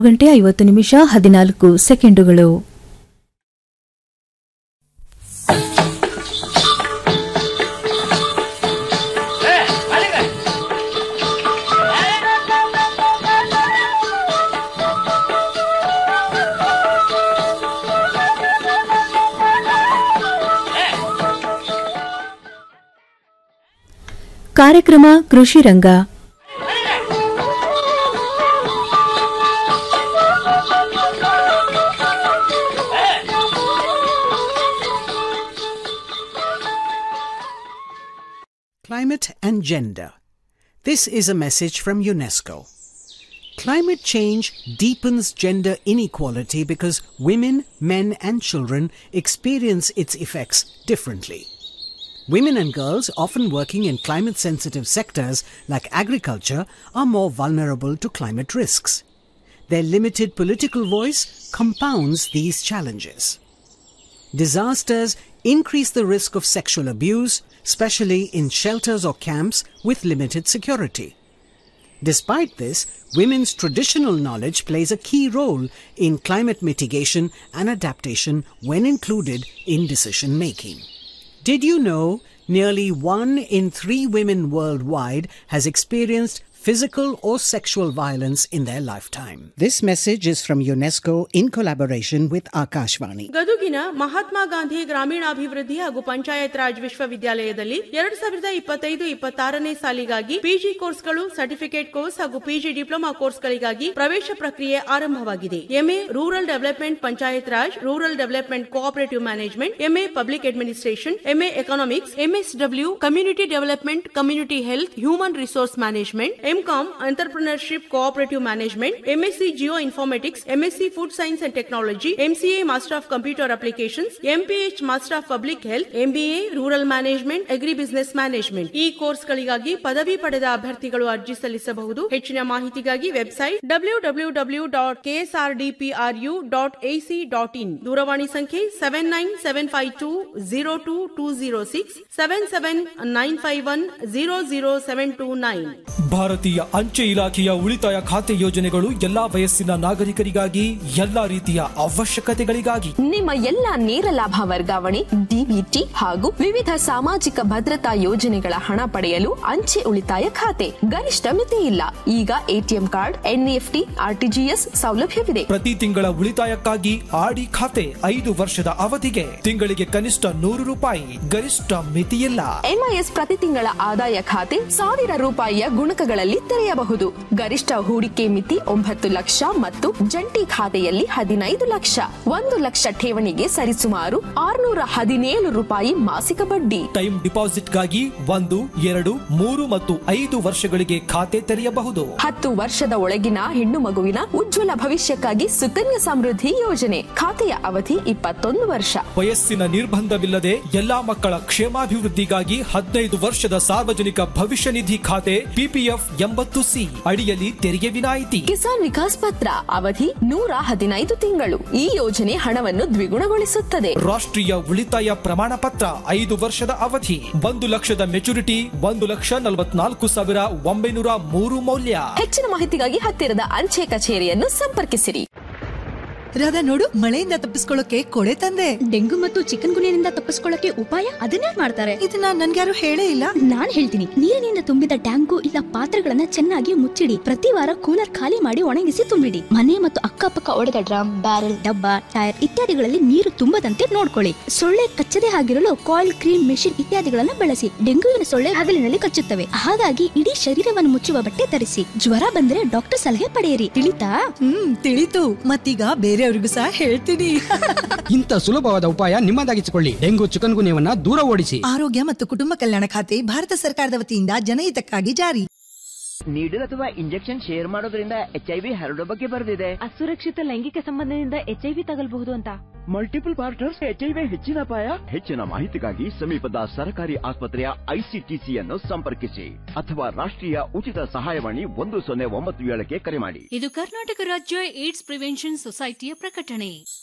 ಗಂಟೆ ಐವತ್ತು ನಿಮಿಷ ಹದಿನಾಲ್ಕು ಸೆಕೆಂಡುಗಳು ಕಾರ್ಯಕ್ರಮ ಕೃಷಿ ರಂಗ Climate and Gender. This is a message from UNESCO. Climate change deepens gender inequality because women, men, and children experience its effects differently. Women and girls, often working in climate sensitive sectors like agriculture, are more vulnerable to climate risks. Their limited political voice compounds these challenges. Disasters increase the risk of sexual abuse, especially in shelters or camps with limited security. Despite this, women's traditional knowledge plays a key role in climate mitigation and adaptation when included in decision making. Did you know nearly one in three women worldwide has experienced physical or sexual violence in their lifetime? This message is from UNESCO in collaboration with Akashvani. ಗದುಗಿನ Mahatma Gandhi ಗ್ರಾಮೀಣಾಭಿವೃದ್ಧಿ ಹಾಗೂ ಪಂಚಾಯತ್ ರಾಜ್ ವಿಶ್ವವಿದ್ಯಾಲಯದಲ್ಲಿ ಎರಡ್ ಸಾವಿರದ ಇಪ್ಪತ್ತೈದು ಇಪ್ಪತ್ತಾರನೇ ಸಾಲಿಗಾಗಿ PG ಕೋರ್ಸ್ಗಳು certificate course ಹಾಗೂ ಪಿಜಿ ಡಿಪ್ಲೊಮಾ ಕೋರ್ಸ್ಗಳಿಗಾಗಿ ಪ್ರವೇಶ ಪ್ರಕ್ರಿಯೆ ಆರಂಭವಾಗಿದೆ MA rural development panchayat raj rural development cooperative management MA public administration MA economics MSW community development community health human resource management MCom entrepreneurship cooperative management MSc geoinformatics MSc food science and technology MCA master of computer applications MPH master of public health MBA rural management agri business management ಈ ಕೋರ್ಸ್ಗಳಿಗಾಗಿ ಪದವಿ ಪಡೆದ ಅಭ್ಯರ್ಥಿಗಳು ಅರ್ಜಿ ಸಲ್ಲಿಸಬಹುದು ಹೆಚ್ಚಿನ ಮಾಹಿತಿಗಾಗಿ website W W W dot KSRDPRU dot AC dot in ದೂರವಾಣಿ ಸಂಖ್ಯೆ seven nine seven five two zero two two zero six seven seven nine five one zero zero seven two nine ಭಾರತೀಯ ಅಂಚೆ ಇಲಾಖೆಯ ಉಳಿತಾಯ ಖಾತೆ ಯೋಜನೆಗಳು ಎಲ್ಲಾ ವಯಸ್ಸಿನ ನಾಗರಿಕರಿಗಾಗಿ ಎಲ್ಲಾ ರೀತಿಯ ಅವಶ್ಯಕತೆಗಳಿಗಾಗಿ ನಿಮ್ಮ ಎಲ್ಲ ನೇರ ಲಾಭ ವರ್ಗಾವಣೆ ಡಿಬಿಟಿ ಹಾಗೂ ವಿವಿಧ ಸಾಮಾಜಿಕ ಭದ್ರತಾ ಯೋಜನೆಗಳ ಹಣ ಪಡೆಯಲು ಅಂಚೆ ಉಳಿತಾಯ ಖಾತೆ ಗರಿಷ್ಠ ಮಿತಿ ಇಲ್ಲ ಈಗ ಎಟಿಎಂ ಕಾರ್ಡ್ ಎನ್ಇಎಫ್ಟಿ ಆರ್ಟಿಜಿಎಸ್ ಸೌಲಭ್ಯವಿದೆ ಪ್ರತಿ ತಿಂಗಳ ಉಳಿತಾಯಕ್ಕಾಗಿ ಆಡಿ ಖಾತೆ ಐದು ವರ್ಷದ ಅವಧಿಗೆ ತಿಂಗಳಿಗೆ ಕನಿಷ್ಠ ನೂರು ರೂಪಾಯಿ ಗರಿಷ್ಠ ಮಿತಿಯಿಲ್ಲ ಎಂಐಎಸ್ ಪ್ರತಿ ತಿಂಗಳ ಆದಾಯ ಖಾತೆ ಸಾವಿರ ರೂಪಾಯಿಯ ಗುಣಕಗಳಲ್ಲಿ ತೆರೆಯಬಹುದು ಗರಿಷ್ಠ ಹೂಡಿಕೆ ಮಿತಿ ಒಂಬತ್ತು ಲಕ್ಷ ಮತ್ತು ಜಂಟಿ ಖಾತೆಯಲ್ಲಿ ಹದಿನೈದು ಲಕ್ಷ ಒಂದು ಲಕ್ಷ ಠೇವಣಿಗೆ ಸರಿಸುಮಾರು ಆರುನೂರ ಹದಿನೇಳು ರೂಪಾಯಿ ಮಾಸಿಕ ಬಡ್ಡಿ ಟೈಮ್ ಡಿಪಾಸಿಟ್ಗಾಗಿ ಒಂದು ಎರಡು ಮೂರು ಮತ್ತು ಐದು ವರ್ಷಗಳಿಗೆ ಖಾತೆ ತೆರೆಯಬಹುದು ಹತ್ತು ವರ್ಷದ ಒಳಗಿನ ಹೆಣ್ಣು ಮಗುವಿನ ಉಜ್ವಲ ಭವಿಷ್ಯಕ್ಕಾಗಿ ಸುಕನ್ಯಾ ಸಮೃದ್ಧಿ ಯೋಜನೆ ಖಾತೆಯ ಅವಧಿ ಇಪ್ಪತ್ತೊಂದು ವರ್ಷ ವಯಸ್ಸಿನ ನಿರ್ಬಂಧವಿಲ್ಲದೆ ಎಲ್ಲಾ ಮಕ್ಕಳ ಕ್ಷೇಮಾಭಿವೃದ್ಧಿಗಾಗಿ ಹದಿನೈದು ವರ್ಷದ ಸಾರ್ವಜನಿಕ ಭವಿಷ್ಯ ನಿಧಿ ಖಾತೆ ಪಿಪಿಎಫ್ ಎಂಬತ್ತು ಸಿ ಅಡಿಯಲ್ಲಿ ತೆರಿಗೆ ವಿನಾಯಿತಿ ಕಿಸಾನ್ ವಿಕಾಸ್ ಪತ್ರ ಅವಧಿ ನೂರ ಹದಿನೈದು ತಿಂಗಳು ಈ ಯೋಜನೆ ಹಣವನ್ನು ದ್ವಿಗುಣಗೊಳಿಸುತ್ತದೆ ರಾಷ್ಟ್ರೀಯ ಉಳಿತಾಯ ಪ್ರಮಾಣ ಪತ್ರ ಐದು ವರ್ಷದ ಅವಧಿ ಒಂದು ಲಕ್ಷದ ಮೆಚುರಿಟಿ ಒಂದು ಲಕ್ಷ ನಲವತ್ನಾಲ್ಕು ಸಾವಿರ ಒಂಬೈನೂರ ಮೂರು ಮೌಲ್ಯ ಹೆಚ್ಚಿನ ಮಾಹಿತಿಗಾಗಿ ಹತ್ತಿರದ ಅಂಚೆ ಕಚೇರಿಯನ್ನು ಸಂಪರ್ಕಿಸಿರಿ ರಾಧಾ ನೋಡು ಮಳೆಯಿಂದ ತಪ್ಪಿಸ್ಕೊಳ್ಳೋಕೆ ಕೊಡೆ ತಂದೆ ಡೆಂಗು ಮತ್ತು ಚಿಕನ್ ಗುನಿಯಿಂದ ತಪ್ಪಿಸ್ಕೊಳ್ಳಕ್ಕೆ ಉಪಾಯ ಅದನ್ನೇ ಮಾಡ್ತಾರೆ ಇದನ್ನ ನನ್ಗ್ಯಾರು ಹೇಳೇ ಇಲ್ಲ ನಾನ್ ಹೇಳ್ತೀನಿ ನೀರಿನಿಂದ ತುಂಬಿದ ಟ್ಯಾಂಕು ಇಲ್ಲ ಪಾತ್ರೆಗಳನ್ನ ಚೆನ್ನಾಗಿ ಮುಚ್ಚಿಡಿ ಪ್ರತಿ ವಾರ ಕೂಲರ್ ಖಾಲಿ ಮಾಡಿ ಒಣಗಿಸಿ ತುಂಬಿಡಿ ಮನೆ ಮತ್ತು ಅಕ್ಕಪಕ್ಕ ಒಡೆದ ಡ್ರಮ್ ಬ್ಯಾರೆಲ್ ಡಬ್ಬ ಟೈರ್ ಇತ್ಯಾದಿಗಳಲ್ಲಿ ನೀರು ತುಂಬದಂತೆ ನೋಡ್ಕೊಳ್ಳಿ ಸೊಳ್ಳೆ ಕಚ್ಚದೆ ಆಗಿರಲು ಕಾಯಿಲ್ ಕ್ರೀಮ್ ಮೆಷಿನ್ ಇತ್ಯಾದಿಗಳನ್ನ ಬಳಸಿ ಡೆಂಗುವಿನ ಸೊಳ್ಳೆ ಹಗಲಿನಲ್ಲಿ ಕಚ್ಚುತ್ತವೆ ಹಾಗಾಗಿ ಇಡೀ ಶರೀರವನ್ನು ಮುಚ್ಚುವ ಬಟ್ಟೆ ಧರಿಸಿ ಜ್ವರ ಬಂದ್ರೆ ಡಾಕ್ಟರ್ ಸಲಹೆ ಪಡೆಯಿರಿ ತಿಳಿತಾ ಹ್ಮ್ ತಿಳಿತು ಮತ್ತೀಗ ಬೇರೆಯವ್ರಿಗೂ ಸಹ ಹೇಳ್ತೀನಿ ಇಂಥ ಸುಲಭವಾದ ಉಪಾಯ ನಿಮ್ಮದಾಗಿಸಿಕೊಳ್ಳಿ ಡೆಂಗು ಚಿಕನ್ ಗುನ್ಯವನ್ನ ದೂರ ಓಡಿಸಿ ಆರೋಗ್ಯ ಮತ್ತು ಕುಟುಂಬ ಕಲ್ಯಾಣ ಖಾತೆ ಭಾರತ ಸರ್ಕಾರದ ವತಿಯಿಂದ ಜನಹಿತಕ್ಕಾಗಿ ಜಾರಿ ನೀಡಲ್ ಅಥವಾ ಇಂಜೆಕ್ಷನ್ ಶೇರ್ ಮಾಡೋದ್ರಿಂದ ಎಚ್ ಐ ವಿ ಹರಡೋ ಬಗ್ಗೆ ಬರೆದಿದೆ ಅಸುರಕ್ಷಿತ ಲೈಂಗಿಕ ಸಂಬಂಧದಿಂದ ಎಚ್ಐವಿ ತಗಲ್ಬಹುದು ಅಂತ multiple partners H I V ಹೆಚ್ಚಿನ ಅಪಾಯ ಹೆಚ್ಚಿನ ಮಾಹಿತಿಗಾಗಿ ಸಮೀಪದ ಸರ್ಕಾರಿ ಆಸ್ಪತ್ರೆಯ ಐಸಿಟಿಸಿಯನ್ನು ಸಂಪರ್ಕಿಸಿ ಅಥವಾ ರಾಷ್ಟ್ರೀಯ ಉಚಿತ ಸಹಾಯವಾಣಿ ಒಂದು ಸೊನ್ನೆ ಒಂಬತ್ತು ಏಳಕ್ಕೆ ಕರೆ ಮಾಡಿ ಇದು ಕರ್ನಾಟಕ ರಾಜ್ಯ ಏಡ್ಸ್ ಪ್ರಿವೆನ್ಷನ್ ಸೊಸೈಟಿಯ ಪ್ರಕಟಣೆ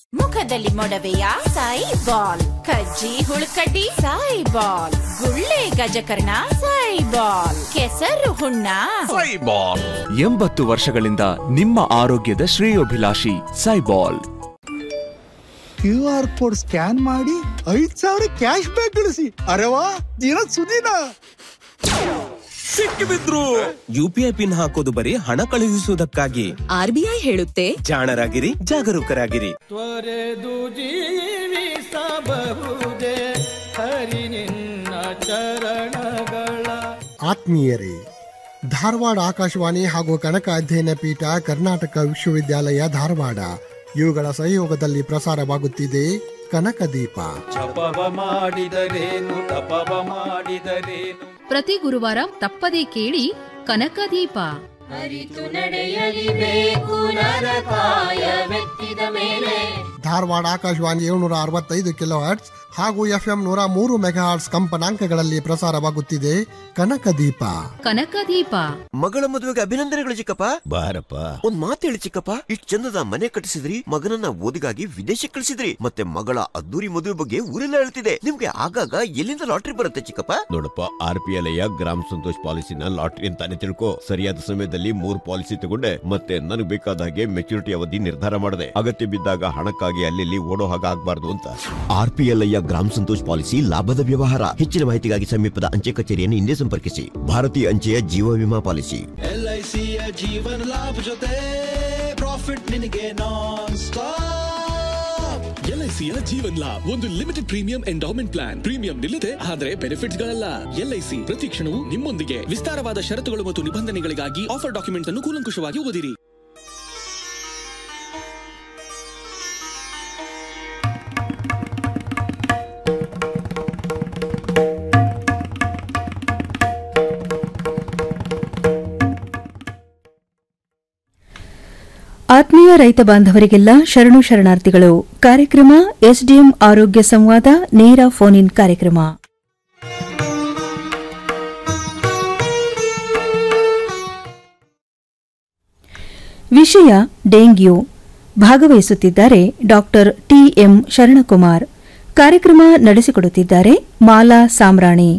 ಮುಖದಲ್ಲಿ ಮೊಡವೆಯ ಸಾಯಿ ಬಾಲ್ ಕಜ್ಜಿ ಹುಳುಕಡ್ಡಿ ಸಾಯಿ ಬಾಲ್ ಗುಳ್ಳೆ ಗಜಕರ್ಣ ಸಾಯಿ ಬಾಲ್ ಕೆಸರು ಹುಣ್ಣ ಸೈಬಾಲ್ ಎಂಬತ್ತು ವರ್ಷಗಳಿಂದ ನಿಮ್ಮ ಆರೋಗ್ಯದ ಶ್ರೇಯೋಭಿಲಾಷಿ Saibal Q R code scan ಮಾಡಿ ಐದ್ ಸಾವಿರ ಕ್ಯಾಶ್ ಬ್ಯಾಕ್ ಗಳಿಸಿ ಅರೆ ವಾ ದಿನ ಸುದಿನ ಸಿಕ್ಕಿಬಿದ್ರು ಯುಪಿಐ ಪಿನ್ ಹಾಕೋದು ಬರೀ ಹಣ ಕಳುಹಿಸುವುದಕ್ಕಾಗಿ ಆರ್ಬಿಐ ಹೇಳುತ್ತೆ ಜಾಣರಾಗಿರಿ ಜಾಗರೂಕರಾಗಿರಿ ತ್ವರೆದು ಜೀವಿಸಬಹುದೇ ಹರಿ ನಿನ್ನ ಚರಣಗಳ ಆತ್ಮೀಯರೇ ಧಾರವಾಡ ಆಕಾಶವಾಣಿ ಹಾಗೂ ಕನಕ ಅಧ್ಯಯನ ಪೀಠ ಕರ್ನಾಟಕ ವಿಶ್ವವಿದ್ಯಾಲಯ ಧಾರವಾಡ ಇವುಗಳ ಸಹಯೋಗದಲ್ಲಿ ಪ್ರಸಾರವಾಗುತ್ತಿದೆ ಕನಕ ದೀಪ ಜಪವ ಮಾಡಿದರೇನು ತಪವ ಮಾಡಿದರೇನು ಪ್ರತಿ ಗುರುವಾರ ತಪ್ಪದೇ ಕೇಳಿ ಕನಕದೀಪ ಅರಿತು ನಡೆಯಲಿಬೇಕು ನರಕಾಯವೆತ್ತಿದ ಮೇಲೆ ಧಾರವಾಡ ಆಕಾಶವಾಣಿ ಏಳ್ನೂರ ಅರವತ್ತೈದು ಕಿಲೋ ಹರ್ಟ್ಸ್ ಹಾಗೂ ಎಫ್ಎಂ ನೂರ ಮೂರು ಮೆಗಾ ಹರ್ಟ್ಸ್ ಕಂಪನಾಂಕಗಳಲ್ಲಿ ಪ್ರಸಾರವಾಗುತ್ತಿದೆ ಕನಕ ದೀಪ ಕನಕದೀಪ ಮಗಳ ಮದುವೆಗೆ ಅಭಿನಂದನೆಗಳು ಚಿಕ್ಕಪ್ಪ ಬಾರಪ್ಪ ಒಂದ್ ಮಾತು ಹೇಳಿ ಚಿಕ್ಕಪ್ಪ ಇಷ್ಟ್ ಚಂದದ ಮನೆ ಕಟ್ಟಿಸಿದ್ರಿ ಮಗನನ್ನ ಓದಿಗಾಗಿ ವಿದೇಶಕ್ಕೆ ಕಳಿಸಿದ್ರಿ ಮತ್ತೆ ಮಗಳ ಅದ್ದೂರಿ ಮದುವೆ ಬಗ್ಗೆ ಊರೆಲ್ಲ ಹೇಳ್ತಿದೆ ನಿಮ್ಗೆ ಆಗಾಗ ಎಲ್ಲಿಂದ ಲಾಟ್ರಿ ಬರುತ್ತೆ ಚಿಕ್ಕಪ್ಪ ನೋಡಪ್ಪ ಆರ್ ಪಿ ಎಲ್ ಗ್ರಾಮ ಸಂತೋಷ್ ಪಾಲಿಸಿನ ಲಾಟ್ರಿ ಅಂತಾನೆ ತಿಳ್ಕೊ ಸರಿಯಾದ ಸಮಯದಲ್ಲಿ ಮೂರ್ ಪಾಲಿಸಿ ತಗೊಂಡೆ ಮತ್ತೆ ನನಗೆ ಬೇಕಾದ ಹಾಗೆ ಮೆಚುರಿಟಿ ಅವಧಿ ನಿರ್ಧಾರ ಮಾಡಿದೆ ಅಗತ್ಯ ಬಿದ್ದಾಗ ಹಣಕ್ಕಾಗಿ ಅಲ್ಲಿ ಓಡೋ ಹಾಗೆ ಆಗ್ಬಾರ್ದು ಅಂತ ಆರ್ ಪಿ ಎಲ್ ಗ್ರಾಮ ಸಂತೋಷ್ ಪಾಲಿಸಿ ಲಾಭದ ವ್ಯವಹಾರ ಹೆಚ್ಚಿನ ಮಾಹಿತಿಗಾಗಿ ಸಮೀಪದ ಅಂಚೆ ಕಚೇರಿಯನ್ನು ಹಿಂದೆ ಸಂಪರ್ಕಿಸಿ ಭಾರತೀಯ ಅಂಚೆಯ ಜೀವ ವಿಮಾ ಪಾಲಿಸಿ ಎಲ್ ಐ ಸಿಯ ಜೀವನ ಲಾಭ ಜೊತೆ ಪ್ರಾಫಿಟ್ ನಿನಗೆ ನಾನ್ ಸ್ಟಾಪ್ ಎಲ್ಐಸಿಯ ಜೀವನ್ ಲಾಭ್ ಒಂದು limited premium endowment plan premium ನಿಲ್ಲದೆ ಆದರೆ ಬೆನಿಫಿಟ್ಸ್ ಗಳಲ್ಲ ಎಲ್ಐಸಿ ಪ್ರತಿ ಕ್ಷಣವೂ ನಿಮ್ಮೊಂದಿಗೆ ವಿಸ್ತಾರವಾದ ಷರತ್ತುಗಳು ಮತ್ತು ನಿಬಂಧನೆಗಳಿಗಾಗಿ ಆಫರ್ ಡಾಕ್ಯುಮೆಂಟ್ಸ್ ಅನ್ನು ಕೂಲಂಕುಷವಾಗಿ ಓದಿರಿ ಆತ್ಮೀಯ ರೈತ ಬಾಂಧವರಿಗೆಲ್ಲ ಶರಣು ಶರಣಾರ್ಥಿಗಳು ಕಾರ್ಯಕ್ರಮ ಎಸ್ಡಿಎಂ ಆರೋಗ್ಯ ಸಂವಾದ ನೇರ ಫೋನ್ ಇನ್ ಕಾರ್ಯಕ್ರಮ ವಿಷಯ ಡೆಂಗ್ಯೂ ಭಾಗವಹಿಸುತ್ತಿದ್ದಾರೆ ಡಾಕ್ಟರ್ ಟಿಎಂ ಶರಣಕುಮಾರ್ ಕಾರ್ಯಕ್ರಮ ನಡೆಸಿಕೊಡುತ್ತಿದ್ದಾರೆ ಮಾಲಾ ಸಾಮ್ರಾಣಿ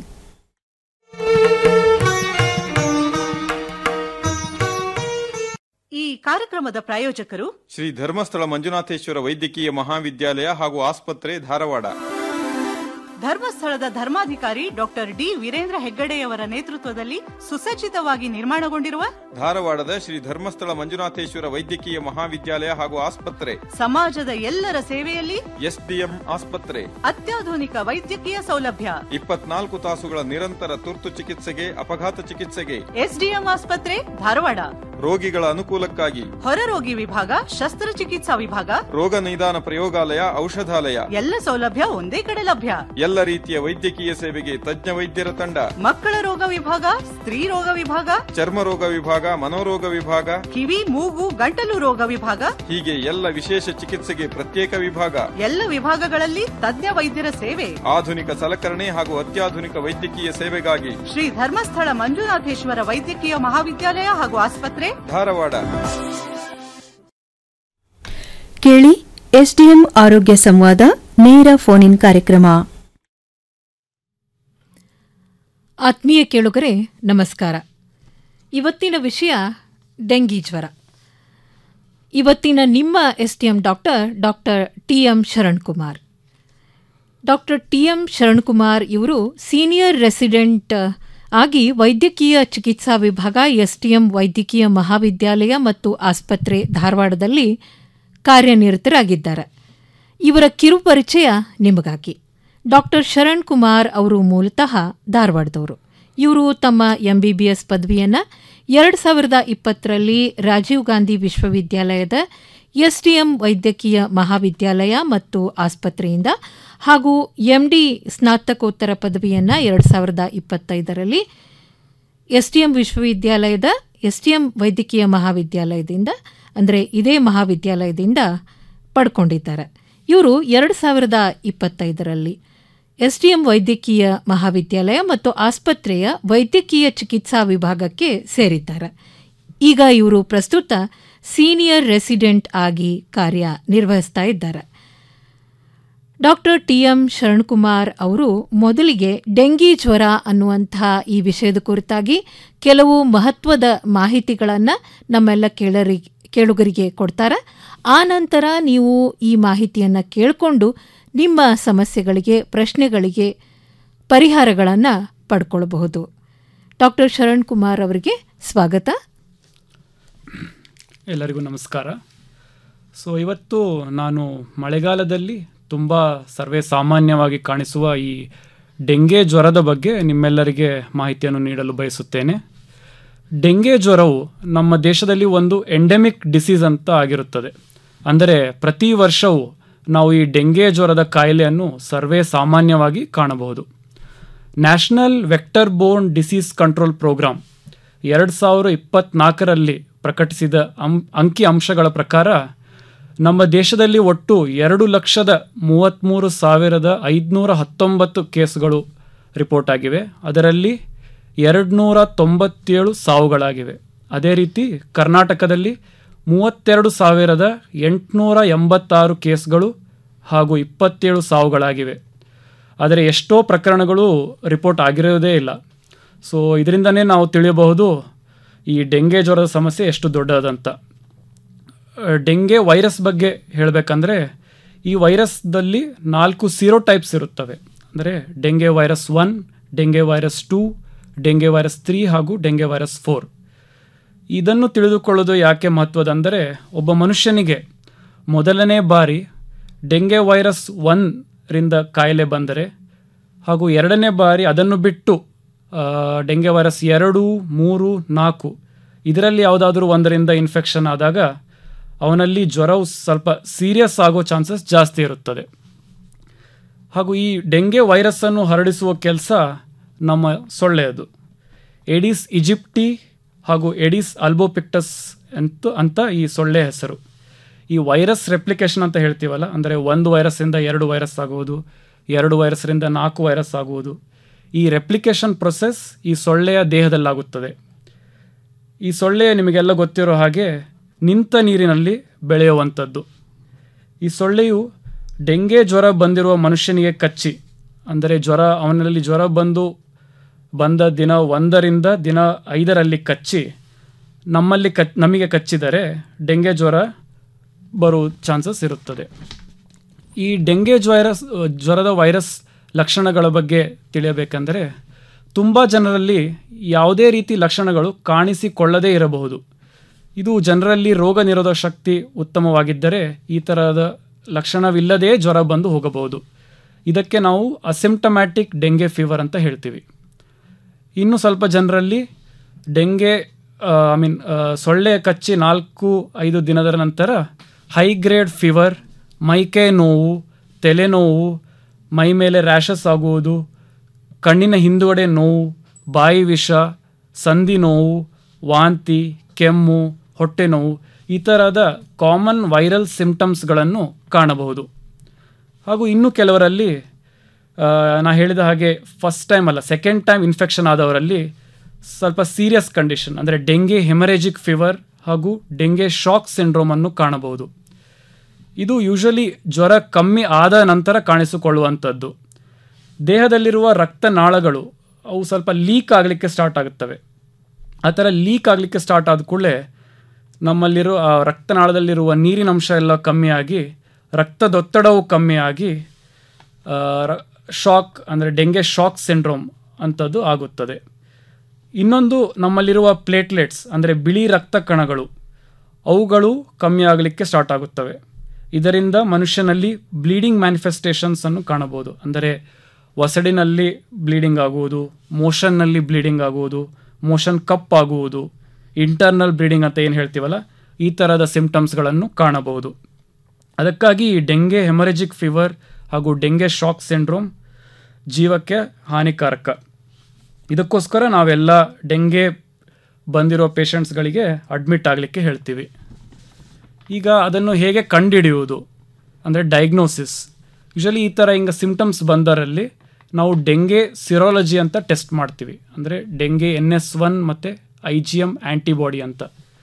ಈ ಕಾರ್ಯಕ್ರಮದ ಪ್ರಾಯೋಜಕರು ಶ್ರೀ ಧರ್ಮಸ್ಥಳ ಮಂಜುನಾಥೇಶ್ವರ ವೈದ್ಯಕೀಯ ಮಹಾವಿದ್ಯಾಲಯ ಹಾಗೂ ಆಸ್ಪತ್ರೆ ಧಾರವಾಡ ಧರ್ಮಸ್ಥಳದ ಧರ್ಮಾಧಿಕಾರಿ ಡಾಕ್ಟರ್ ಡಿ ವೀರೇಂದ್ರ ಹೆಗ್ಗಡೆಯವರ ನೇತೃತ್ವದಲ್ಲಿ ಸುಸಜ್ಜಿತವಾಗಿ ನಿರ್ಮಾಣಗೊಂಡಿರುವ ಧಾರವಾಡದ ಶ್ರೀ ಧರ್ಮಸ್ಥಳ ಮಂಜುನಾಥೇಶ್ವರ ವೈದ್ಯಕೀಯ ಮಹಾವಿದ್ಯಾಲಯ ಹಾಗೂ ಆಸ್ಪತ್ರೆ ಸಮಾಜದ ಎಲ್ಲರ ಸೇವೆಯಲ್ಲಿ ಎಸ್ಡಿಎಂ ಆಸ್ಪತ್ರೆ ಅತ್ಯಾಧುನಿಕ ವೈದ್ಯಕೀಯ ಸೌಲಭ್ಯ ಇಪ್ಪತ್ನಾಲ್ಕು ತಾಸುಗಳ ನಿರಂತರ ತುರ್ತು ಚಿಕಿತ್ಸೆಗೆ ಅಪಘಾತ ಚಿಕಿತ್ಸೆಗೆ ಎಸ್ಡಿಎಂ ಆಸ್ಪತ್ರೆ ಧಾರವಾಡ ರೋಗಿಗಳ ಅನುಕೂಲಕ್ಕಾಗಿ ಹೊರರೋಗಿ ವಿಭಾಗ ಶಸ್ತ್ರಚಿಕಿತ್ಸಾ ವಿಭಾಗ ರೋಗ ನಿದಾನ ಪ್ರಯೋಗಾಲಯ ಔಷಧಾಲಯ ಎಲ್ಲ ಸೌಲಭ್ಯ ಒಂದೇ ಕಡೆ ಲಭ್ಯ ಎಲ್ಲ ರೀತಿಯ ವೈದ್ಯಕೀಯ ಸೇವೆಗೆ ತಜ್ಞ ವೈದ್ಯರ ತಂಡ ಮಕ್ಕಳ ರೋಗ ವಿಭಾಗ ಸ್ತ್ರೀ ರೋಗ ವಿಭಾಗ ಚರ್ಮ ರೋಗ ವಿಭಾಗ ಮನೋರೋಗ ವಿಭಾಗ ಕಿವಿ ಮೂಗು ಗಂಟಲು ರೋಗ ವಿಭಾಗ ಹೀಗೆ ಎಲ್ಲ ವಿಶೇಷ ಚಿಕಿತ್ಸೆಗೆ ಪ್ರತ್ಯೇಕ ವಿಭಾಗ ಎಲ್ಲ ವಿಭಾಗಗಳಲ್ಲಿ ತಜ್ಞ ವೈದ್ಯರ ಸೇವೆ ಆಧುನಿಕ ಸಲಕರಣೆ ಹಾಗೂ ಅತ್ಯಾಧುನಿಕ ವೈದ್ಯಕೀಯ ಸೇವೆಗಾಗಿ ಶ್ರೀ ಧರ್ಮಸ್ಥಳ ಮಂಜುನಾಥೇಶ್ವರ ವೈದ್ಯಕೀಯ ಮಹಾವಿದ್ಯಾಲಯ ಹಾಗೂ ಆಸ್ಪತ್ರೆ ಧಾರವಾಡ ಕೇಳಿ ಎಸ್ಡಿಎಂ ಆರೋಗ್ಯ ಸಂವಾದ ನೇರ ಫೋನ್ ಇನ್ ಕಾರ್ಯಕ್ರಮ ಆತ್ಮೀಯ ಕೇಳುಗರೆ ನಮಸ್ಕಾರ ಇವತ್ತಿನ ವಿಷಯ ಡೆಂಗಿ ಜ್ವರ ಇವತ್ತಿನ ನಿಮ್ಮ SDM doctor doctor TM Sharan Kumar doctor TM Sharan Kumar ಇವರು ಸೀನಿಯರ್ ರೆಸಿಡೆಂಟ್ ಆಗಿ ವೈದ್ಯಕೀಯ ಚಿಕಿತ್ಸಾ ವಿಭಾಗ ಎಸ್ಟಿಎಂ ವೈದ್ಯಕೀಯ ಮಹಾವಿದ್ಯಾಲಯ ಮತ್ತು ಆಸ್ಪತ್ರೆ ಧಾರವಾಡದಲ್ಲಿ ಕಾರ್ಯನಿರತರಾಗಿದ್ದಾರೆ ಇವರ ಕಿರುಪರಿಚಯ ನಿಮಗಾಗಿ ಡಾಕ್ಟರ್ ಶರಣ್ ಕುಮಾರ್ ಅವರು ಮೂಲತಃ ಧಾರವಾಡದವರು ಇವರು ತಮ್ಮ ಎಂಬಿಬಿಎಸ್ ಪದವಿಯನ್ನು ಎರಡು ಸಾವಿರದ ಇಪ್ಪತ್ತರಲ್ಲಿ ರಾಜೀವ್ ಗಾಂಧಿ ವಿಶ್ವವಿದ್ಯಾಲಯದ ಎಸ್ಡಿಎಂ ವೈದ್ಯಕೀಯ ಮಹಾವಿದ್ಯಾಲಯ ಮತ್ತು ಆಸ್ಪತ್ರೆಯಿಂದ ಹಾಗೂ ಎಂಡಿ ಸ್ನಾತಕೋತ್ತರ ಪದವಿಯನ್ನು ಎರಡು ಸಾವಿರದ ಇಪ್ಪತ್ತೈದರಲ್ಲಿ ಎಸ್ಡಿಎಂ ವಿಶ್ವವಿದ್ಯಾಲಯದ ಎಸ್ಡಿಎಂ ವೈದ್ಯಕೀಯ ಮಹಾವಿದ್ಯಾಲಯದಿಂದ ಅಂದರೆ ಇದೇ ಮಹಾವಿದ್ಯಾಲಯದಿಂದ ಪಡ್ಕೊಂಡಿದ್ದಾರೆ ಇವರು ಎರಡು ಸಾವಿರದ ಇಪ್ಪತ್ತೈದರಲ್ಲಿ ಎಸ್ಡಿಎಂ ವೈದ್ಯಕೀಯ ಮಹಾವಿದ್ಯಾಲಯ ಮತ್ತು ಆಸ್ಪತ್ರೆಯ ವೈದ್ಯಕೀಯ ಚಿಕಿತ್ಸಾ ವಿಭಾಗಕ್ಕೆ ಸೇರಿದ್ದಾರೆ ಈಗ ಇವರು ಪ್ರಸ್ತುತ ಸೀನಿಯರ್ ರೆಸಿಡೆಂಟ್ ಆಗಿ ಕಾರ್ಯ ನಿರ್ವಹಿಸ್ತಾ ಇದ್ದಾರೆ ಡಾಕ್ಟರ್ ಟಿ ಎಂ ಶರಣ್ಕುಮಾರ್ ಅವರು ಮೊದಲಿಗೆ ಡೆಂಗಿ ಜ್ವರ ಅನ್ನುವಂತಹ ಈ ವಿಷಯದ ಕುರಿತಾಗಿ ಕೆಲವು ಮಹತ್ವದ ಮಾಹಿತಿಗಳನ್ನು ನಮ್ಮೆಲ್ಲ ಕೇಳರಿ ಕೇಳುಗರಿಗೆ ಕೊಡ್ತಾರೆ ಆ ನಂತರ ನೀವು ಈ ಮಾಹಿತಿಯನ್ನು ಕೇಳಿಕೊಂಡು ನಿಮ್ಮ ಸಮಸ್ಯೆಗಳಿಗೆ ಪ್ರಶ್ನೆಗಳಿಗೆ ಪರಿಹಾರಗಳನ್ನು ಪಡ್ಕೊಳ್ಬಹುದು ಡಾಕ್ಟರ್ ಶರಣ್ ಕುಮಾರ್ ಅವರಿಗೆ ಸ್ವಾಗತ ಎಲ್ಲರಿಗೂ ನಮಸ್ಕಾರ ಸೊ ಇವತ್ತು ನಾನು ಮಳೆಗಾಲದಲ್ಲಿ ತುಂಬ ಸರ್ವೇ ಸಾಮಾನ್ಯವಾಗಿ ಕಾಣಿಸುವ ಈ ಡೆಂಗೆ ಜ್ವರದ ಬಗ್ಗೆ ನಿಮ್ಮೆಲ್ಲರಿಗೆ ಮಾಹಿತಿಯನ್ನು ನೀಡಲು ಬಯಸುತ್ತೇನೆ ಡೆಂಗೆ ಜ್ವರವು ನಮ್ಮ ದೇಶದಲ್ಲಿ ಒಂದು ಎಂಡೆಮಿಕ್ ಡಿಸೀಸ್ ಅಂತ ಆಗಿರುತ್ತದೆ ಅಂದರೆ ಪ್ರತಿ ವರ್ಷವೂ ನಾವು ಈ ಡೆಂಗೆ ಜ್ವರದ ಕಾಯಿಲೆಯನ್ನು ಸರ್ವೇ ಸಾಮಾನ್ಯವಾಗಿ ಕಾಣಬಹುದು national vector borne disease control programme ಎರಡು ಸಾವಿರ ಇಪ್ಪತ್ನಾಲ್ಕರಲ್ಲಿ ಪ್ರಕಟಿಸಿದ ಅಂ ಅಂಕಿ ಅಂಶಗಳ ಪ್ರಕಾರ ನಮ್ಮ ದೇಶದಲ್ಲಿ ಒಟ್ಟು ಎರಡು ಲಕ್ಷದ ಮೂವತ್ತ್ಮೂರು ಸಾವಿರದ ಐದುನೂರ ಹತ್ತೊಂಬತ್ತು ಕೇಸ್ಗಳು ರಿಪೋರ್ಟ್ ಆಗಿವೆ ಅದರಲ್ಲಿ ಎರಡು ನೂರ ತೊಂಬತ್ತೇಳು ಸಾವುಗಳಾಗಿವೆ ಅದೇ ರೀತಿ ಕರ್ನಾಟಕದಲ್ಲಿ ಮೂವತ್ತೆರಡು ಸಾವಿರದ ಎಂಟುನೂರ ಎಂಬತ್ತಾರು ಕೇಸ್ಗಳು ಹಾಗೂ ಇಪ್ಪತ್ತೇಳು ಸಾವುಗಳಾಗಿವೆ ಆದರೆ ಎಷ್ಟೋ ಪ್ರಕರಣಗಳು ರಿಪೋರ್ಟ್ ಆಗಿರೋದೇ ಇಲ್ಲ ಸೊ ಇದರಿಂದನೇ ನಾವು ತಿಳಿಯಬಹುದು ಈ ಡೆಂಗೆ ಜ್ವರದ ಸಮಸ್ಯೆ ಎಷ್ಟು ದೊಡ್ಡದಂತ ಅಹ್, ಡೆಂಗೆ ವೈರಸ್ ಬಗ್ಗೆ ಹೇಳಬೇಕಂದ್ರೆ ಈ ವೈರಸ್ದಲ್ಲಿ ನಾಲ್ಕು ಸೀರೋ ಟೈಪ್ಸ್ ಇರುತ್ತವೆ ಅಂದರೆ dengue virus one dengue virus two dengue virus three ಹಾಗೂ ಡೆಂಗೆ ವೈರಸ್ ಫೋರ್ ಇದನ್ನು ತಿಳಿದುಕೊಳ್ಳೋದು ಯಾಕೆ ಮಹತ್ವದಂದರೆ ಒಬ್ಬ ಮನುಷ್ಯನಿಗೆ ಮೊದಲನೇ ಬಾರಿ ಡೆಂಗೆ ವೈರಸ್ ಒನ್ ರಿಂದ ಕಾಯಿಲೆ ಬಂದರೆ ಹಾಗೂ ಎರಡನೇ ಬಾರಿ ಅದನ್ನು ಬಿಟ್ಟು ಆ, ಡೆಂಗೆ ವೈರಸ್ ಎರಡು ಮೂರು ನಾಲ್ಕು ಇದರಲ್ಲಿ ಯಾವುದಾದ್ರೂ ಒಂದರಿಂದ ಇನ್ಫೆಕ್ಷನ್ ಆದಾಗ ಅವನಲ್ಲಿ ಜ್ವರವು ಸ್ವಲ್ಪ ಸೀರಿಯಸ್ ಆಗೋ ಚಾನ್ಸಸ್ ಜಾಸ್ತಿ ಇರುತ್ತದೆ ಹಾಗೂ ಈ ಡೆಂಗೆ ವೈರಸ್ಸನ್ನು ಹರಡಿಸುವ ಕೆಲಸ ನಮ್ಮ ಸೊಳ್ಳೆಯದು ಎಡಿಸ್ ಇಜಿಪ್ಟಿ ಹಾಗೂ ಎಡಿಸ್ ಅಲ್ಬೋಪಿಕ್ಟಸ್ ಅಂತ ಅಂತ ಈ ಸೊಳ್ಳೆ ಹೆಸರು ಈ ವೈರಸ್ ರೆಪ್ಲಿಕೇಶನ್ ಅಂತ ಹೇಳ್ತೀವಲ್ಲ ಅಂದರೆ ಒಂದು ವೈರಸ್ಸಿಂದ ಎರಡು ವೈರಸ್ ಆಗುವುದು ಎರಡು ವೈರಸ್ರಿಂದ ನಾಲ್ಕು ವೈರಸ್ ಆಗುವುದು ಈ ರೆಪ್ಲಿಕೇಶನ್ ಪ್ರೊಸೆಸ್ ಈ ಸೊಳ್ಳೆಯ ದೇಹದಲ್ಲಾಗುತ್ತದೆ ಈ ಸೊಳ್ಳೆ ನಿಮಗೆಲ್ಲ ಗೊತ್ತಿರೋ ಹಾಗೆ ನಿಂತ ನೀರಿನಲ್ಲಿ ಬೆಳೆಯುವಂಥದ್ದು ಈ ಸೊಳ್ಳೆಯು ಡೆಂಗೆ ಜ್ವರ ಬಂದಿರುವ ಮನುಷ್ಯನಿಗೆ ಕಚ್ಚಿ ಅಂದರೆ ಜ್ವರ ಅವನಲ್ಲಿ ಜ್ವರ ಬಂದು ಬಂದ ದಿನ ಒಂದರಿಂದ ದಿನ ಐದರಲ್ಲಿ ಕಚ್ಚಿ ನಮ್ಮಲ್ಲಿ ಕಚ್ ನಮಗೆ ಕಚ್ಚಿದರೆ ಡೆಂಗೆ ಜ್ವರ ಬರುವ ಚಾನ್ಸಸ್ ಇರುತ್ತದೆ ಈ ಡೆಂಗೆ ಜ್ವೈರಸ್ ಜ್ವರದ ವೈರಸ್ ಲಕ್ಷಣಗಳ ಬಗ್ಗೆ ತಿಳಿಯಬೇಕೆಂದರೆ ತುಂಬ ಜನರಲ್ಲಿ ಯಾವುದೇ ರೀತಿ ಲಕ್ಷಣಗಳು ಕಾಣಿಸಿಕೊಳ್ಳದೇ ಇರಬಹುದು ಇದು ಜನರಲ್ಲಿ ರೋಗ ನಿರೋಧಕ ಶಕ್ತಿ ಉತ್ತಮವಾಗಿದ್ದರೆ ಈ ಥರದ ಲಕ್ಷಣವಿಲ್ಲದೇ ಜ್ವರ ಬಂದು ಹೋಗಬಹುದು ಇದಕ್ಕೆ ನಾವು ಅಸಿಂಪ್ಟಮ್ಯಾಟಿಕ್ ಡೆಂಗೆ ಫೀವರ್ ಅಂತ ಹೇಳ್ತೀವಿ ಇನ್ನು ಸ್ವಲ್ಪ ಜನರಲ್ಲಿ ಡೆಂಗೆ ಐ ಮೀನ್ ಸೊಳ್ಳೆ ಕಚ್ಚಿ ನಾಲ್ಕು ಐದು ದಿನದ ನಂತರ ಹೈ ಗ್ರೇಡ್ ಫೀವರ್ ಮೈಕೈ ನೋವು ತಲೆನೋವು ಮೈ ಮೇಲೆ ರ್ಯಾಷಸ್ ಆಗುವುದು ಕಣ್ಣಿನ ಹಿಂದುಗಡೆ ನೋವು ಬಾಯಿ ವಿಷ ಸಂಧಿ ನೋವು ವಾಂತಿ ಕೆಮ್ಮು ಹೊಟ್ಟೆ ನೋವು ಈ ಥರದ ಕಾಮನ್ ವೈರಲ್ ಸಿಂಪ್ಟಮ್ಸ್ಗಳನ್ನು ಕಾಣಬಹುದು ಹಾಗೂ ಇನ್ನು ಕೆಲವರಲ್ಲಿ ಆ, ನಾ ಹೇಳಿದ ಹಾಗೆ ಫಸ್ಟ್ ಟೈಮ್ ಅಲ್ಲ ಸೆಕೆಂಡ್ ಟೈಮ್ ಇನ್ಫೆಕ್ಷನ್ ಆದವರಲ್ಲಿ ಸ್ವಲ್ಪ ಸೀರಿಯಸ್ ಕಂಡೀಷನ್ ಅಂದರೆ ಡೆಂಗೆ ಹೆಮರೇಜಿಕ್ ಫೀವರ್ ಹಾಗೂ ಡೆಂಗೆ ಶಾಕ್ ಸಿಂಡ್ರೋಮನ್ನು ಕಾಣಬಹುದು ಇದು ಯೂಶಲಿ ಜ್ವರ ಕಮ್ಮಿ ಆದ ನಂತರ ಕಾಣಿಸಿಕೊಳ್ಳುವಂಥದ್ದು ದೇಹದಲ್ಲಿರುವ ರಕ್ತನಾಳಗಳು ಅವು ಸ್ವಲ್ಪ ಲೀಕ್ ಆಗಲಿಕ್ಕೆ ಸ್ಟಾರ್ಟ್ ಆಗುತ್ತವೆ ಆ ಥರ ಲೀಕ್ ಆಗಲಿಕ್ಕೆ ಸ್ಟಾರ್ಟ್ ಆದ ಕೂಡಲೇ ನಮ್ಮಲ್ಲಿರೋ ಆ ರಕ್ತನಾಳದಲ್ಲಿರುವ ನೀರಿನಂಶ ಎಲ್ಲ ಕಮ್ಮಿಯಾಗಿ ರಕ್ತದೊತ್ತಡವು ಕಮ್ಮಿಯಾಗಿ ಆ, ರ- ಶಾಕ್ ಅಂದರೆ ಡೆಂಗೆ ಶಾಕ್ ಸಿಂಡ್ರೋಮ್ ಅಂಥದ್ದು ಆಗುತ್ತದೆ ಇನ್ನೊಂದು ನಮ್ಮಲ್ಲಿರುವ ಪ್ಲೇಟ್ಲೆಟ್ಸ್ ಅಂದರೆ ಬಿಳಿ ರಕ್ತ ಕಣಗಳು ಅವುಗಳು ಕಮ್ಮಿ ಆಗಲಿಕ್ಕೆ ಸ್ಟಾರ್ಟ್ ಆಗುತ್ತವೆ ಇದರಿಂದ ಮನುಷ್ಯನಲ್ಲಿ ಬ್ಲೀಡಿಂಗ್ ಮ್ಯಾನಿಫೆಸ್ಟೇಷನ್ಸ್ ಅನ್ನು ಕಾಣಬಹುದು ಅಂದರೆ ಒಸಡಿನಲ್ಲಿ ಬ್ಲೀಡಿಂಗ್ ಆಗುವುದು ಮೋಷನ್ನಲ್ಲಿ ಬ್ಲೀಡಿಂಗ್ ಆಗುವುದು ಮೋಷನ್ ಕಪ್ ಆಗುವುದು ಇಂಟರ್ನಲ್ ಬ್ಲೀಡಿಂಗ್ ಅಂತ ಏನು ಹೇಳ್ತೀವಲ್ಲ ಈ ಥರದ ಸಿಂಪ್ಟಮ್ಸ್ಗಳನ್ನು ಕಾಣಬಹುದು ಅದಕ್ಕಾಗಿ ಈ ಡೆಂಗೆ ಹೆಮರೇಜಿಕ್ ಫೀವರ್ ಹಾಗೂ ಡೆಂಗೆ ಶಾಕ್ ಸಿಂಡ್ರೋಮ್ ಜೀವಕ್ಕೆ ಹಾನಿಕಾರಕ ಇದಕ್ಕೋಸ್ಕರ ನಾವೆಲ್ಲ ಡೆಂಗೆ ಬಂದಿರೋ ಪೇಷಂಟ್ಸ್ಗಳಿಗೆ ಅಡ್ಮಿಟ್ ಆಗಲಿಕ್ಕೆ ಹೇಳ್ತೀವಿ ಈಗ ಅದನ್ನು ಹೇಗೆ ಕಂಡುಹಿಡಿಯುವುದು ಅಂದರೆ ಡಯಾಗ್ನೋಸಿಸ್ ಯೂಶಲಿ ಈ ಥರ ಹಿಂಗೆ ಸಿಂಪ್ಟಮ್ಸ್ ಬಂದರಲ್ಲಿ ನಾವು ಡೆಂಗೆ ಸಿರೋಲಜಿ ಅಂತ ಟೆಸ್ಟ್ ಮಾಡ್ತೀವಿ ಅಂದರೆ ಡೆಂಗೆ ಎನ್ ಎಸ್ ಒನ್ ಮತ್ತು ಐ ಜಿ ಎಮ್ ಆ್ಯಂಟಿಬಾಡಿ ಅಂತ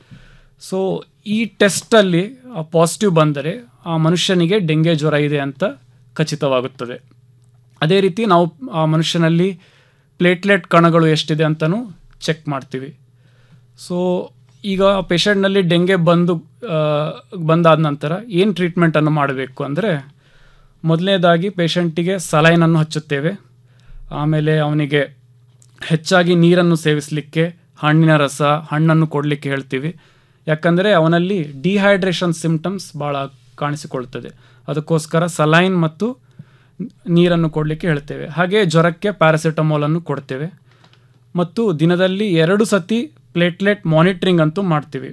ಸೊ ಈ ಟೆಸ್ಟಲ್ಲಿ ಪಾಸಿಟಿವ್ ಬಂದರೆ ಆ ಮನುಷ್ಯನಿಗೆ ಡೆಂಗೆ ಜ್ವರ ಇದೆ ಅಂತ ಖಚಿತವಾಗುತ್ತದೆ ಅದೇ ರೀತಿ ನಾವು ಆ ಮನುಷ್ಯನಲ್ಲಿ ಪ್ಲೇಟ್ಲೆಟ್ ಕಣಗಳು ಎಷ್ಟಿದೆ ಅಂತಲೂ ಚೆಕ್ ಮಾಡ್ತೀವಿ ಸೊ ಈಗ ಪೇಷಂಟ್ನಲ್ಲಿ ಡೆಂಗೆ ಬಂದು ಆ, ಬಂದಾದ ನಂತರ ಏನು ಟ್ರೀಟ್ಮೆಂಟನ್ನು ಮಾಡಬೇಕು ಅಂದರೆ ಮೊದಲನೇದಾಗಿ ಪೇಷಂಟಿಗೆ ಸಲೈನನ್ನು ಹಚ್ಚುತ್ತೇವೆ ಆಮೇಲೆ ಅವನಿಗೆ ಹೆಚ್ಚಾಗಿ ನೀರನ್ನು ಸೇವಿಸಲಿಕ್ಕೆ ಹಣ್ಣಿನ ರಸ ಹಣ್ಣನ್ನು ಕೊಡಲಿಕ್ಕೆ ಹೇಳ್ತೀವಿ ಯಾಕಂದರೆ ಅವನಲ್ಲಿ ಡಿಹೈಡ್ರೇಷನ್ ಸಿಂಪ್ಟಮ್ಸ್ ಭಾಳ ಕಾಣಿಸಿಕೊಳ್ತದೆ ಅದಕ್ಕೋಸ್ಕರ ಸಲೈನ್ ಮತ್ತು ನೀರನ್ನು ಕೊಡಲಿಕ್ಕೆ ಹೇಳ್ತೇವೆ ಹಾಗೆ ಜ್ವರಕ್ಕೆ ಪ್ಯಾರಾಸಿಟಮಾಲನ್ನು ಕೊಡ್ತೇವೆ ಮತ್ತು ದಿನದಲ್ಲಿ ಎರಡು ಸತಿ ಪ್ಲೇಟ್ಲೆಟ್ ಮಾನಿಟ್ರಿಂಗ್ ಅಂತೂ ಮಾಡ್ತೀವಿ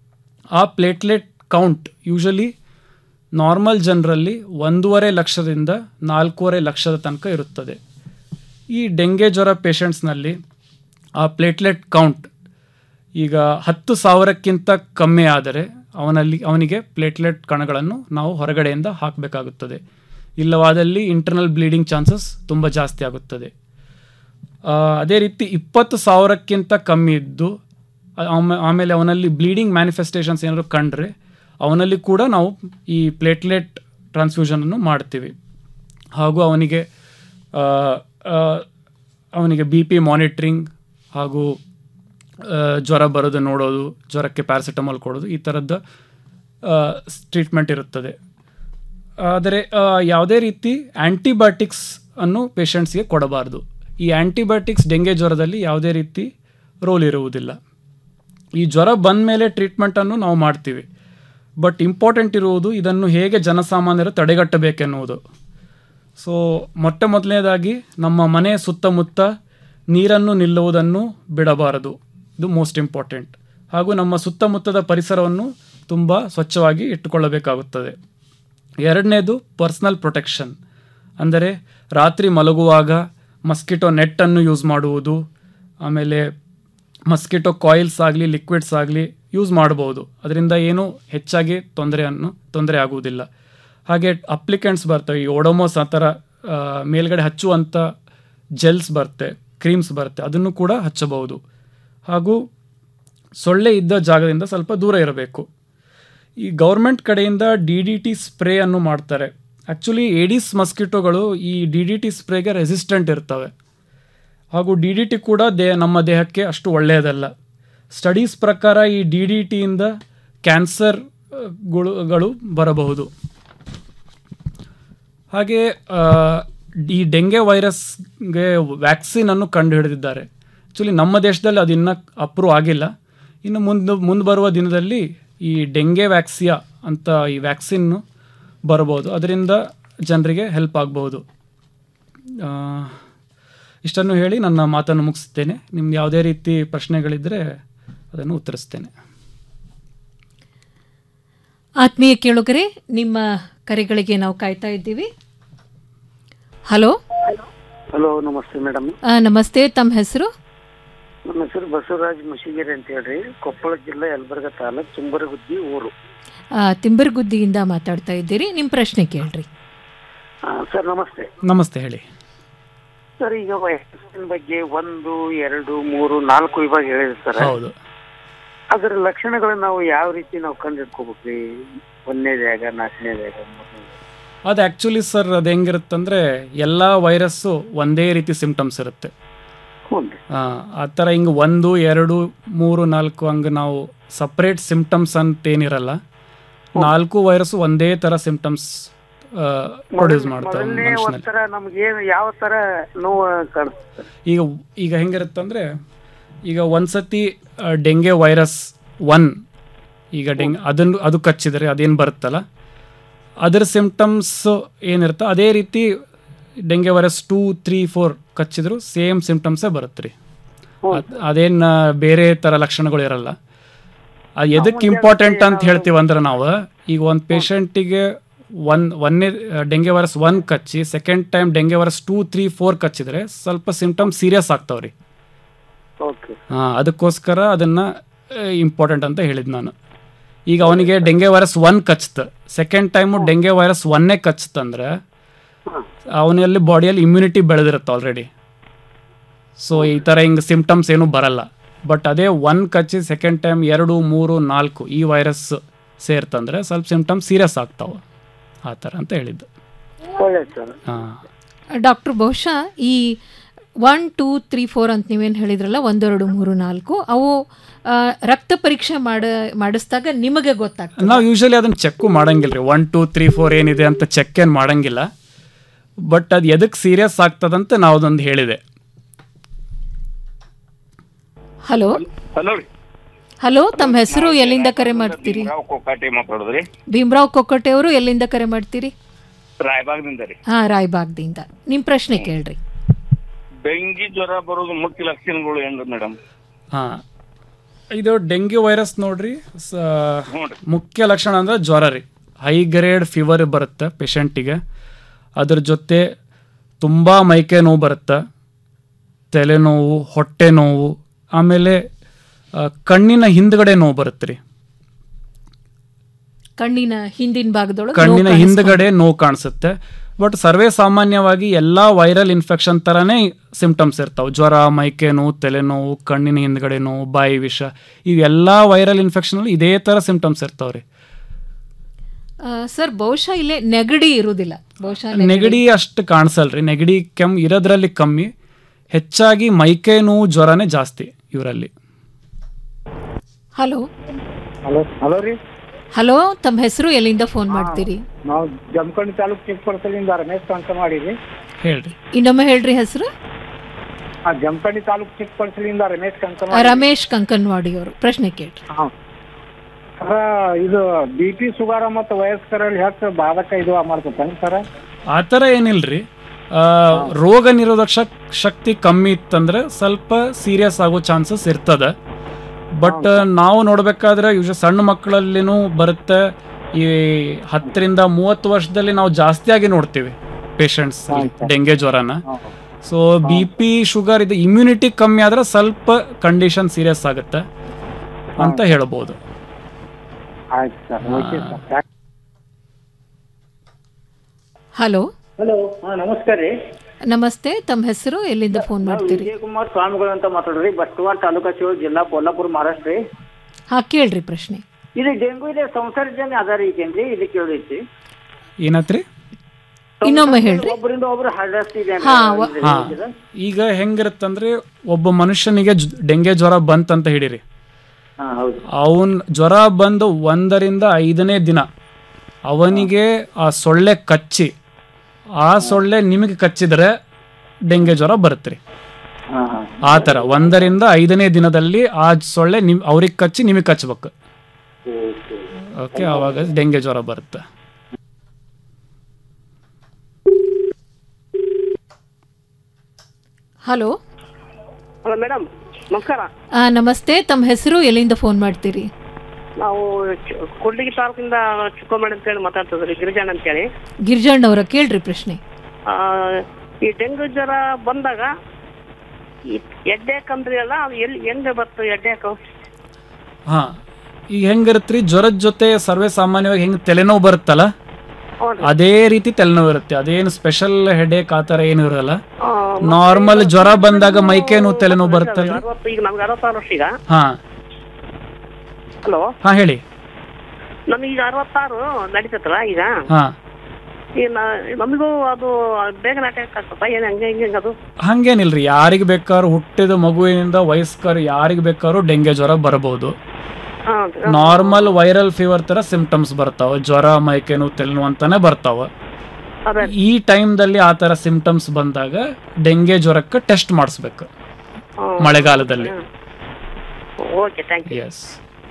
ಆ ಪ್ಲೇಟ್ಲೆಟ್ ಕೌಂಟ್ ಯೂಶಲಿ ನಾರ್ಮಲ್ ಜನರಲ್ಲಿ ಒಂದೂವರೆ ಲಕ್ಷದಿಂದ ನಾಲ್ಕೂವರೆ ಲಕ್ಷದ ತನಕ ಇರುತ್ತದೆ ಈ ಡೆಂಗೆ ಜ್ವರ ಪೇಷಂಟ್ಸ್ನಲ್ಲಿ ಆ ಪ್ಲೇಟ್ಲೆಟ್ ಕೌಂಟ್ ಈಗ ಹತ್ತು ಸಾವಿರಕ್ಕಿಂತ ಕಮ್ಮಿ ಆದರೆ ಅವನಲ್ಲಿ ಅವನಿಗೆ ಪ್ಲೇಟ್ಲೆಟ್ ಕಣಗಳನ್ನು ನಾವು ಹೊರಗಡೆಯಿಂದ ಹಾಕಬೇಕಾಗುತ್ತದೆ ಇಲ್ಲವಾದಲ್ಲಿ ಇಂಟರ್ನಲ್ ಬ್ಲೀಡಿಂಗ್ ಚಾನ್ಸಸ್ ತುಂಬ ಜಾಸ್ತಿ ಆಗುತ್ತದೆ ಆ, ಅದೇ ರೀತಿ ಇಪ್ಪತ್ತು ಸಾವಿರಕ್ಕಿಂತ ಕಮ್ಮಿ ಇದ್ದು ಆಮೇ- ಆಮೇಲೆ ಅವನಲ್ಲಿ ಬ್ಲೀಡಿಂಗ್ ಮ್ಯಾನಿಫೆಸ್ಟೇಷನ್ಸ್ ಏನಾದ್ರು ಕಂಡ್ರೆ ಅವನಲ್ಲಿ ಕೂಡ ನಾವು ಈ ಪ್ಲೇಟ್ಲೆಟ್ ಟ್ರಾನ್ಸ್ಫ್ಯೂಷನನ್ನು ಮಾಡ್ತೀವಿ ಹಾಗೂ ಅವನಿಗೆ ಆ, ಆ, ಅವನಿಗೆ ಬಿ ಪಿ ಮಾನಿಟ್ರಿಂಗ್ ಹಾಗೂ ಆ, ಜ್ವರ ಬರೋದು ನೋಡೋದು ಜ್ವರಕ್ಕೆ ಪ್ಯಾರಾಸಿಟಮಾಲ್ ಕೊಡೋದು ಈ ಥರದ್ದು ಟ್ರೀಟ್ಮೆಂಟ್ ಇರುತ್ತದೆ ಆದರೆ ಆ, ಯಾವುದೇ ರೀತಿ ಆ್ಯಂಟಿಬಯೋಟಿಕ್ಸ್ ಅನ್ನು ಪೇಷಂಟ್ಸ್ಗೆ ಕೊಡಬಾರ್ದು ಈ ಆ್ಯಂಟಿಬಯೋಟಿಕ್ಸ್ ಡೆಂಗೆ ಜ್ವರದಲ್ಲಿ ಯಾವುದೇ ರೀತಿ ರೋಲ್ ಇರುವುದಿಲ್ಲ ಈ ಜ್ವರ ಬಂದ ಮೇಲೆ ಟ್ರೀಟ್ಮೆಂಟನ್ನು ನಾವು ಮಾಡ್ತೀವಿ ಬಟ್ ಇಂಪಾರ್ಟೆಂಟ್ ಇರುವುದು ಇದನ್ನು ಹೇಗೆ ಜನಸಾಮಾನ್ಯರು ತಡೆಗಟ್ಟಬೇಕೆನ್ನುವುದು ಸೊ ಮೊಟ್ಟ ಮೊದಲನೇದಾಗಿ ನಮ್ಮ ಮನೆ ಸುತ್ತಮುತ್ತ ನೀರನ್ನು ನಿಲ್ಲುವುದನ್ನು ಬಿಡಬಾರದು ಇದು ಮೋಸ್ಟ್ ಇಂಪಾರ್ಟೆಂಟ್ ಹಾಗೂ ನಮ್ಮ ಸುತ್ತಮುತ್ತದ ಪರಿಸರವನ್ನು ತುಂಬ ಸ್ವಚ್ಛವಾಗಿ ಇಟ್ಟುಕೊಳ್ಳಬೇಕಾಗುತ್ತದೆ ಎರಡನೇದು ಪರ್ಸ್ನಲ್ ಪ್ರೊಟೆಕ್ಷನ್ ಅಂದರೆ ರಾತ್ರಿ ಮಲಗುವಾಗ ಮಸ್ಕಿಟೋ ನೆಟ್ಟನ್ನು ಯೂಸ್ ಮಾಡುವುದು ಆಮೇಲೆ ಮಸ್ಕಿಟೋ ಕಾಯಿಲ್ಸ್ ಆಗಲಿ ಲಿಕ್ವಿಡ್ಸ್ ಆಗಲಿ ಯೂಸ್ ಮಾಡ್ಬೋದು ಅದರಿಂದ ಏನೂ ಹೆಚ್ಚಾಗಿ ತೊಂದರೆಯನ್ನು ತೊಂದರೆ ಆಗುವುದಿಲ್ಲ ಹಾಗೆ ಅಪ್ಲಿಕೆಂಟ್ಸ್ ಬರ್ತವೆ ಈ ಓಡೋಮೋಸ್ ಆ ಥರ ಆ, ಮೇಲ್ಗಡೆ ಹಚ್ಚುವಂಥ ಜೆಲ್ಸ್ ಬರುತ್ತೆ ಕ್ರೀಮ್ಸ್ ಬರುತ್ತೆ ಅದನ್ನು ಕೂಡ ಹಚ್ಚಬಹುದು ಹಾಗೂ ಸೊಳ್ಳೆ ಇದ್ದ ಜಾಗದಿಂದ ಸ್ವಲ್ಪ ದೂರ ಇರಬೇಕು ಈ ಗೌರ್ಮೆಂಟ್ ಕಡೆಯಿಂದ ಡಿ ಡಿ ಟಿ ಸ್ಪ್ರೇ ಅನ್ನು ಮಾಡ್ತಾರೆ ಆ್ಯಕ್ಚುಲಿ ಏಡಿಸ್ ಮಸ್ಕಿಟೋಗಳು ಈ ಡಿ ಡಿ ಟಿ ಸ್ಪ್ರೇಗೆ ರೆಸಿಸ್ಟೆಂಟ್ ಇರ್ತವೆ ಹಾಗೂ ಡಿ ಡಿ ಟಿ ಕೂಡ ದೇ ನಮ್ಮ ದೇಹಕ್ಕೆ ಅಷ್ಟು ಒಳ್ಳೆಯದಲ್ಲ ಸ್ಟಡೀಸ್ ಪ್ರಕಾರ ಈ ಡಿ ಡಿ ಟಿಯಿಂದ ಕ್ಯಾನ್ಸರ್ ಗಳು ಬರಬಹುದು ಹಾಗೆ ಆ, ಈ ಡೆಂಗೆ ವೈರಸ್ಗೆ ವ್ಯಾಕ್ಸಿನನ್ನು ಕಂಡುಹಿಡಿದಿದ್ದಾರೆ ಆ್ಯಕ್ಚುಲಿ ನಮ್ಮ ದೇಶದಲ್ಲಿ ಅದು ಇನ್ನೂ ಅಪ್ರೂವ್ ಆಗಿಲ್ಲ ಇನ್ನು ಮುಂದೆ ಮುಂದೆ ಬರುವ ದಿನದಲ್ಲಿ ಈ ಡೆಂಗೆ ವ್ಯಾಕ್ಸಿಯಾ ಅಂತ ಈ ವ್ಯಾಕ್ಸಿನ್ನು ಬರ್ಬೋದು ಅದರಿಂದ ಜನರಿಗೆ ಹೆಲ್ಪ್ ಆಗಬಹುದು ಇಷ್ಟನ್ನು ಹೇಳಿ ನನ್ನ ಮಾತನ್ನು ಮುಗಿಸ್ತೇನೆ ನಿಮ್ದು ಯಾವುದೇ ರೀತಿ ಪ್ರಶ್ನೆಗಳಿದ್ದರೆ ಅದನ್ನು ಉತ್ತರಿಸ್ತೇನೆ ಆತ್ಮೀಯ ಕೇಳುಗರೆ ನಿಮ್ಮ ಕರೆಗಳಿಗೆ ನಾವು ಕಾಯ್ತಾ ಇದ್ದೀವಿ ಹಲೋ ಹಲೋ ನಮಸ್ತೆ ಮೇಡಮ್ ಆ, ನಮಸ್ತೆ ತಮ್ಮ ಹೆಸರು ನಮ್ಮ ಹೆಸರು ಬಸವರಾಜ್ ಮುಷಿಗೆರೆ ಅಂತ ಹೇಳ್ರಿ ಕೊಪ್ಪಳ ಜಿಲ್ಲೆ ಯಲಬುರ್ಗ ತಾಲೂಕ್ ಚುಂಬರಗುದ್ದಿ ಊರು ಆ, ತಿಂಬರಗುದ್ದಿಯಿಂದ ಮಾತಾಡ್ತಾ ಇದ್ದೀರಿ ನಿಮ್ಮ ಪ್ರಶ್ನೆ ಕೇಳ್ರಿ ಆ, ಸರ್ ನಮಸ್ತೆ ನಮಸ್ತೆ ಹೇಳಿ ಸರ್ ಈಗ ವೈರಸ್ಸಿನ ಬಗ್ಗೆ ಒಂದು ಎರಡು ಮೂರು ನಾಲ್ಕು ವಿಭಾಗ ಹೇಳಿರ್ತಾರೆ ಹೌದು ಅದರ ಲಕ್ಷಣಗಳನ್ನ ನಾವು ಯಾವ ರೀತಿ ನಾವು ಕಂಡು ಹಿಡ್ಕೋಬೇಕ್ರಿ ಒಂದನೇದಾಗ ನಾಲ್ಕನೇದಾಗ ಮೂರನೇದಾಗ ಅದು ಆ್ಯಕ್ಚುಲಿ ಸರ್ ಅದು ಹೆಂಗಿರುತ್ತಂದರೆ ಎಲ್ಲ ವೈರಸ್ಸು ಒಂದೇ ರೀತಿ ಸಿಂಪ್ಟಮ್ಸ್ ಇರುತ್ತೆ ಆ, ಆ ಥರ ಹಿಂಗೆ ಒಂದು ಎರಡು ಮೂರು ನಾಲ್ಕು ಹಂಗೆ ನಾವು ಸಪ್ರೇಟ್ ಸಿಂಪ್ಟಮ್ಸ್ ಅಂತೇನಿರಲ್ಲ ನಾಲ್ಕು ವೈರಸ್ಸು ಒಂದೇ ಥರ ಸಿಂಪ್ಟಮ್ಸ್ ಪ್ರೊಡ್ಯೂಸ್ ಮಾಡ್ತವೆ ಮೊದಲನೇ ಮನುಷ್ಯನಲ್ಲಿ ಒಂಥರ ನಮ್ಗೆ ಏನ್ ಯಾವ ತರ ನೋವು ಕಾಣಿಸ್ತದೆ ಈಗ ಈಗ ಹೆಂಗಿರುತ್ತಂದ್ರೆ ಈಗ ಒಂದ್ಸತಿ ಆ, ಡೆಂಗೆ ವೈರಸ್ ಒನ್ ಈಗ ಡೆಂಗ್ ಅದನ್ನು ಅದು ಕಚ್ಚಿದರೆ ಅದೇನು ಬರುತ್ತಲ್ಲ ಅದರ ಸಿಂಪ್ಟಮ್ಸ್ ಏನಿರುತ್ತೆ ಅದೇ ರೀತಿ dengue virus two three four ಕಚ್ಚಿದ್ರು ಸೇಮ್ ಸಿಂಪ್ಟಮ್ಸೇ ಬರುತ್ತೆ ರೀ ಅದೇನು ಬೇರೆ ಥರ ಲಕ್ಷಣಗಳು ಇರಲ್ಲ ಅದು ಎದಕ್ಕೆ ಇಂಪಾರ್ಟೆಂಟ್ ಅಂತ ಹೇಳ್ತೀವಿ ಅಂದ್ರೆ ನಾವು ಈಗ ಒಂದು ಪೇಷಂಟಿಗೆ ಒನ್ ಒಂದೇ ಡೆಂಗೆ ವೈರಸ್ ಒನ್ ಕಚ್ಚಿ second time dengue virus two three four ಕಚ್ಚಿದ್ರೆ ಸ್ವಲ್ಪ ಸಿಂಪ್ಟಮ್ಸ್ ಸೀರಿಯಸ್ ಆಗ್ತಾವ್ರಿ ಓಕೆ ಹಾಂ ಅದಕ್ಕೋಸ್ಕರ ಅದನ್ನು ಇಂಪಾರ್ಟೆಂಟ್ ಅಂತ ಹೇಳಿದ್ ನಾನು ಈಗ ಅವನಿಗೆ ಡೆಂಗೆ ವೈರಸ್ ಒನ್ ಕಚ್ತ ಸೆಕೆಂಡ್ ಟೈಮು ಡೆಂಗೆ ವೈರಸ್ ಒನ್ನೇ ಕಚ್ತಂದ್ರೆ ಅವನಲ್ಲಿ ಬಾಡಿಯಲ್ಲಿ ಇಮ್ಯುನಿಟಿ ಬೆಳೆದಿರುತ್ತೆ ಆಲ್ರೆಡಿ ಸೊ ಈ ಥರ ಹಿಂಗೆ ಸಿಂಪ್ಟಮ್ಸ್ ಏನೂ ಬರಲ್ಲ ಬಟ್ ಅದೇ ಒನ್ ಕಚ್ಚಿ ಸೆಕೆಂಡ್ ಟೈಮ್ ಎರಡು ಮೂರು ನಾಲ್ಕು ಈ ವೈರಸ್ ಸೇರ್ತಂದ್ರೆ ಸ್ವಲ್ಪ ಸಿಂಪ್ಟಮ್ಸ್ ಸೀರಿಯಸ್ ಆಗ್ತಾವೆ ಆ ಥರ ಅಂತ ಹೇಳಿದ್ದು ಒಳ್ಳೇದು ಸರ್ ಡಾಕ್ಟರ್ ಬಹುಶಃ ಈ ಒನ್ ಟೂ ತ್ರೀ ಫೋರ್ ಅಂತ ನೀವೇನು ಹೇಳಿದ್ರಲ್ಲ ಒಂದೆರಡು ಮೂರು ನಾಲ್ಕು ಅವು ಆ, ರಕ್ತ ಪರೀಕ್ಷೆ ಮಾಡ ಮಾಡಿಸಿದಾಗ ನಿಮಗೆ ಗೊತ್ತಾಗ್ತದೆ ನಾವು ಯೂಶಲಿ ಅದನ್ನ ಚೆಕ್ಕು ಮಾಡಂಗಿಲ್ಲ ರೀ ಒನ್ ಟೂ ತ್ರೀ ಫೋರ್ ಏನಿದೆ ಅಂತ ಚೆಕ್ ಏನು ಮಾಡಂಗಿಲ್ಲ ಬಟ್ ಅದು ಎದಕ್ಕೆ ಸೀರಿಯಸ್ ಆಗ್ತದಂತ ನಾವು ಅದೊಂದು ಹೇಳಿದೆ ಹಲೋ ಹಲೋ ರೀ ಹಲೋ ತಮ್ಮ ಹೆಸರು ಎಲ್ಲಿಂದ ಕರೆ ಮಾಡ್ತೀರಿ ನಾವು ಕೊಕ್ಕಾಟಿ ಮಾತಾಡೋದ್ರಿ ಭೀಮರಾವ್ ಕೊಕ್ಕಟ್ಟೆ ಅವರು ಎಲ್ಲಿಂದ ಕರೆ ಮಾಡ್ತೀರಿ ರಾಯಬಾಗದಿಂದ ರೀ ಹಾ ರಾಯಬಾಗ್ದಿಂದ ನಿಮ್ಮ ಪ್ರಶ್ನೆ ಕೇಳ್ರಿ ಡೆಂಗಿ ಜ್ವರ ಬರೋದು ಮುಖ್ಯ ಲಕ್ಷಣಗಳು ಏನು ಮೇಡಮ್ ಹಾ ಇದು ಡೆಂಗ್ಯೂ ವೈರಸ್ ನೋಡ್ರಿ ಸ- ಮುಖ್ಯ ಲಕ್ಷಣ ಅಂದ್ರೆ ಜ್ವರ ರೀ ಹೈ ಗ್ರೇಡ್ ಫೀವರ್ ಬರುತ್ತೆ ಪೇಷಂಟಿಗೆ ಅದ್ರ ಜೊತೆ ತುಂಬ ಮೈಕೈ ನೋವು ಬರುತ್ತೆ ತಲೆನೋವು ಹೊಟ್ಟೆ ನೋವು ಆಮೇಲೆ ಆ, ಕಣ್ಣಿನ ಹಿಂದ್ಗಡೆ ನೋವು ಬರುತ್ತೆ ರೀ ಕಣ್ಣಿನ ಹಿಂದಿನ ಭಾಗದೊಳಗೆ ಕಣ್ಣಿನ ನೋವು ಹಿಂದ್ಗಡೆ ನೋವು ಕಾಣಿಸುತ್ತೆ ಬಟ್ ಸರ್ವೇ ಸಾಮಾನ್ಯವಾಗಿ ಎಲ್ಲ ವೈರಲ್ ಇನ್ಫೆಕ್ಷನ್ ಥರನೇ ಸಿಂಪ್ಟಮ್ಸ್ ಇರ್ತಾವೆ ಜ್ವರ ಮೈಕೆ ನೋವು ತಲೆನೋವು ಕಣ್ಣಿನ ಹಿಂದ್ಗಡೆ ನೋವು ಬಾಯಿ ವಿಷ ಇವೆಲ್ಲ ವೈರಲ್ ಇನ್ಫೆಕ್ಷನಲ್ಲಿ ಇದೇ ಥರ ಸಿಂಪ್ಟಮ್ಸ್ ಇರ್ತಾವೆ ರೀ ಆ, ಸರ್ ಬಹುಶಃ ಇಲ್ಲೇ ನೆಗಡಿ ಇರುವುದಿಲ್ಲ ಬಹುಶಃ ನೆಗಡಿ ಅಷ್ಟು ಕಾಣಿಸಲ್ರಿ ನೆಗಡಿ ಕೆಮ್ಮು ಇರೋದ್ರಲ್ಲಿ ಕಮ್ಮಿ ಹೆಚ್ಚಾಗಿ ಮೈಕೈ ನೋವು ಜ್ವರನೇ ಜಾಸ್ತಿ ಇವರಲ್ಲಿ ಹಲೋ ಹಲೋ ಹಲೋ ರೀ ಹಲೋ ತಮ್ಮ ಹೆಸರು ಎಲ್ಲಿಂದ ಫೋನ್ ಮಾಡ್ತೀರಿ ನಾವು ಜಮಖಂಡಿ ತಾಲೂಕು ಚಿಕ್ಕಪಡಸಲಿಂದ ರಮೇಶ್ ಅಂತ ಮಾಡಿರಿ ಹೇಳ್ರಿ ಇನ್ನೊಮ್ಮೆ ಹೇಳ್ರಿ ಹೆಸರು ಆ ಜಮಖಂಡಿ ತಾಲೂಕು ಚಿಕ್ಕಪಡಸಲಿಂದ ರಮೇಶ್ ಕಂಕ ಆ, ರಮೇಶ್ ಕಂಕನ್ವಾಡಿ ಅವರು ಪ್ರಶ್ನೆ ಕೇಳ್ರಿ ಸರ ಇದು ಬಿ ಪಿ ಸುಗಾರ ಮತ್ತು ವಯಸ್ಕರಲ್ಲಿ ಹೆಚ್ಚು ಬಾಧಕ ಇದು ಮಾಡ್ತೇನೆ ಸರ ಆ ಥರ ಏನಿಲ್ರಿ ಆ, ರೋಗ ನಿರೋಧಕ ಶಕ್ ಶಕ್ತಿ ಕಮ್ಮಿ ಇತ್ತಂದ್ರೆ ಸ್ವಲ್ಪ ಸೀರಿಯಸ್ ಆಗೋ ಚಾನ್ಸಸ್ ಇರ್ತದೆ ಬಟ್ ನಾವು ನೋಡ್ಬೇಕಾದ್ರೆ ಯೂಶ ಸಣ್ಣ ಮಕ್ಕಳಲ್ಲಿನೂ ಬರುತ್ತೆ ಈ ಹತ್ತರಿಂದ ಮೂವತ್ತು ವರ್ಷದಲ್ಲಿ ನಾವು ಜಾಸ್ತಿಯಾಗಿ ನೋಡ್ತೀವಿ ಪೇಷಂಟ್ಸ್ ಡೆಂಗೆ ಜ್ವರನ ಸೊ ಬಿ ಪಿ ಶುಗರ್ ಇದು ಇಮ್ಯುನಿಟಿ ಕಮ್ಮಿ ಆದ್ರೆ ಸ್ವಲ್ಪ ಕಂಡೀಷನ್ ಸೀರಿಯಸ್ ಆಗುತ್ತೆ ಅಂತ ಹೇಳ್ಬೋದು ಆಯ್ತು sir okay sir hello hello ಹಾಂ ನಮಸ್ಕಾರ ರೀ ನಮಸ್ತೆ ತಮ್ಮ ಹೆಸರು ಎಲ್ಲಿಂದ ಫೋನ್ ನಾವು ಮಾಡ್ತೀರಿ ವಿಜಯಕುಮಾರ್ ಸ್ವಾಮಿಗಳು ಅಂತ ಮಾತಾಡ್ರಿ ಬಸ್ತವಾಡ ತಾಲೂಕಾ ಶಿವ ಜಿಲ್ಲಾ ಕೊಲ್ಲಾಪುರ ಮಹಾರಾಷ್ಟ್ರ ರೀ ಹಾ ಕೇಳ್ರಿ ಪ್ರಶ್ನೆ ಇದು ಡೆಂಗು ಇದೆ ಸಂಸರ್ಜನೆ ಆಧಾರ ಐತೇನ್ರಿ ಇದು ಕೇಳೈತಿ ಏನತ್ರಿ ಇನ್ನೊಮ್ಮೆ ಹೇಳ್ರಿ ಒಬ್ಬರಿಂದ ಒಬ್ರು ಹರಡಿಸ್ತಿದೆ ಹಾ, ಹಾ ಈಗ ಹೆಂಗಿರುತ್ತಂದ್ರೆ ಒಬ್ಬ ಮನುಷ್ಯನಿಗೆ ಜ್- ಡೆಂಗೆ ಜ್ವರ ಬಂತಂತ ಹೇಳಿರಿ ಹಾ ಹೌದು ಅವನ್ ಜ್ವರ ಬಂದು ಒಂದರಿಂದ ಐದನೇ ದಿನ ಅವನಿಗೆ ಆ ಸೊಳ್ಳೆ ಕಚ್ಚಿ ಆ ಸೊಳ್ಳೆ ನಿಮಗೆ ಕಚ್ಚಿದ್ರೆ ಡೆಂಗೆ ಜ್ವರ ಬರುತ್ತೆ ರೀ ಹಾ ಹಾ ಆ ಥರ ಒಂದರಿಂದ ಐದನೇ ದಿನದಲ್ಲಿ ಆ ಸೊಳ್ಳೆ ನಿಮ್ ಅವ್ರಿಗೆ ಕಚ್ಚಿ ನಿಮಗೆ ಕಚ್ಚಬೇಕು ಓಕೆ ಅವಾಗ ಡೆಂಗೆ ಜ್ವರ ಬರುತ್ತೆ ಹಲೋ ಹಲೋ ಮೇಡಮ್ ನಮಸ್ಕಾರ ಆ, ನಮಸ್ತೆ ತಮ್ಮ ಹೆಸರು ಎಲ್ಲಿಂದ ಫೋನ್ ಮಾಡ್ತೀರಿ ನಾವು ಚ- ಕೂಡ್ಲಿಗಿ ತಾಲೂಕಿಂದ ಚಿಕ್ಕೋಮಣಿ ಅಂತ ಹೇಳಿ ಮಾತಾಡ್ತಿದ್ರಿ ಗಿರಿಜಣ್ಣ ಅಂತೇಳಿ ಗಿರಿಜಣ್ಣವರ ಕೇಳ್ರಿ ಪ್ರಶ್ನೆ ಆ, ಈ ಡೆಂಗು ಜ್ವರ ಬಂದಾಗ ಈ ಎಡ್ಡೆ ಕಂದ್ರಿ ಅಲ್ಲ ಅದು ಎಲ್ಲಿ ಹೆಂಗ ಬರ್ತದೆ ಎಡ್ಡೆಕ ಹಾ ಈಗ ಹೆಂಗಿರುತ್ತೆ ರೀ ಜ್ವರದ ಜೊತೆ ಸರ್ವೇ ಸಾಮಾನ್ಯವಾಗಿ ಹೆಂಗ್ ತಲೆನೋವು ಬರುತ್ತಲ್ಲ ಅದೇ ರೀತಿ ತಲೆನೋವು ಇರುತ್ತೆ ಅದೇನು ಸ್ಪೆಷಲ್ ಹೆಡೇಕ್ ಆ ಥರ ಏನು ಇರಲ್ಲ ನಾರ್ಮಲ್ ಜ್ವರ ಬಂದಾಗ ಮೈಕೈ ನೋವು ತಲೆನೋವು ಬರುತ್ತಲ್ಲ ಅರವತ್ತು ಈಗ ನಮ್ಗೆ ಅರವತ್ತಾರು ವರ್ಷ ಈಗ ಹಾ ಹಲೋ ಹಾ ಹೇಳಿ ನಮಗೀಗ ಅರವತ್ತಾರು ನಡೀತೈತಲ್ಲ ಈಗ ಹಾ ಈ ನ- ನಮಗೂ ಅದು ಬೇಗ ನಾಟಕ ಆಗ್ತದ ಏನ್ ಹಂಗೆ ಹಿಂಗೆ ಹಿಂಗೆ ಅದು ಹಂಗೇನಿಲ್ರಿ ಯಾರಿಗೆ ಬೇಕಾದ್ರೂ ಹುಟ್ಟಿದ ಮಗುವಿನಿಂದ ವಯಸ್ಕರು ಯಾರಿಗೆ ಬೇಕಾದ್ರೂ ಡೆಂಗೆ ಜ್ವರ ಬರಬಹುದು ಹಾ, ನಾರ್ಮಲ್ ವೈರಲ್ ಫೀವರ್ ತರ ಸಿಂಪ್ಟಮ್ಸ್ ಬರ್ತಾವ ಜ್ವರ ಮೈಕೈ ನೋವು ತಲೆನೋವು ಅಂತಾನೆ ಬರ್ತಾವ ಅದೇ ಈ ಟೈಮ್ದಲ್ಲಿ ಆ ತರ ಸಿಂಪ್ಟಮ್ಸ್ ಬಂದಾಗ ಡೆಂಗೆ ಜ್ವರಕ್ಕೆ ಟೆಸ್ಟ್ ಮಾಡಿಸ್ಬೇಕು ಹ್ಮ್. ಮಳೆಗಾಲದಲ್ಲಿ okay thank you yes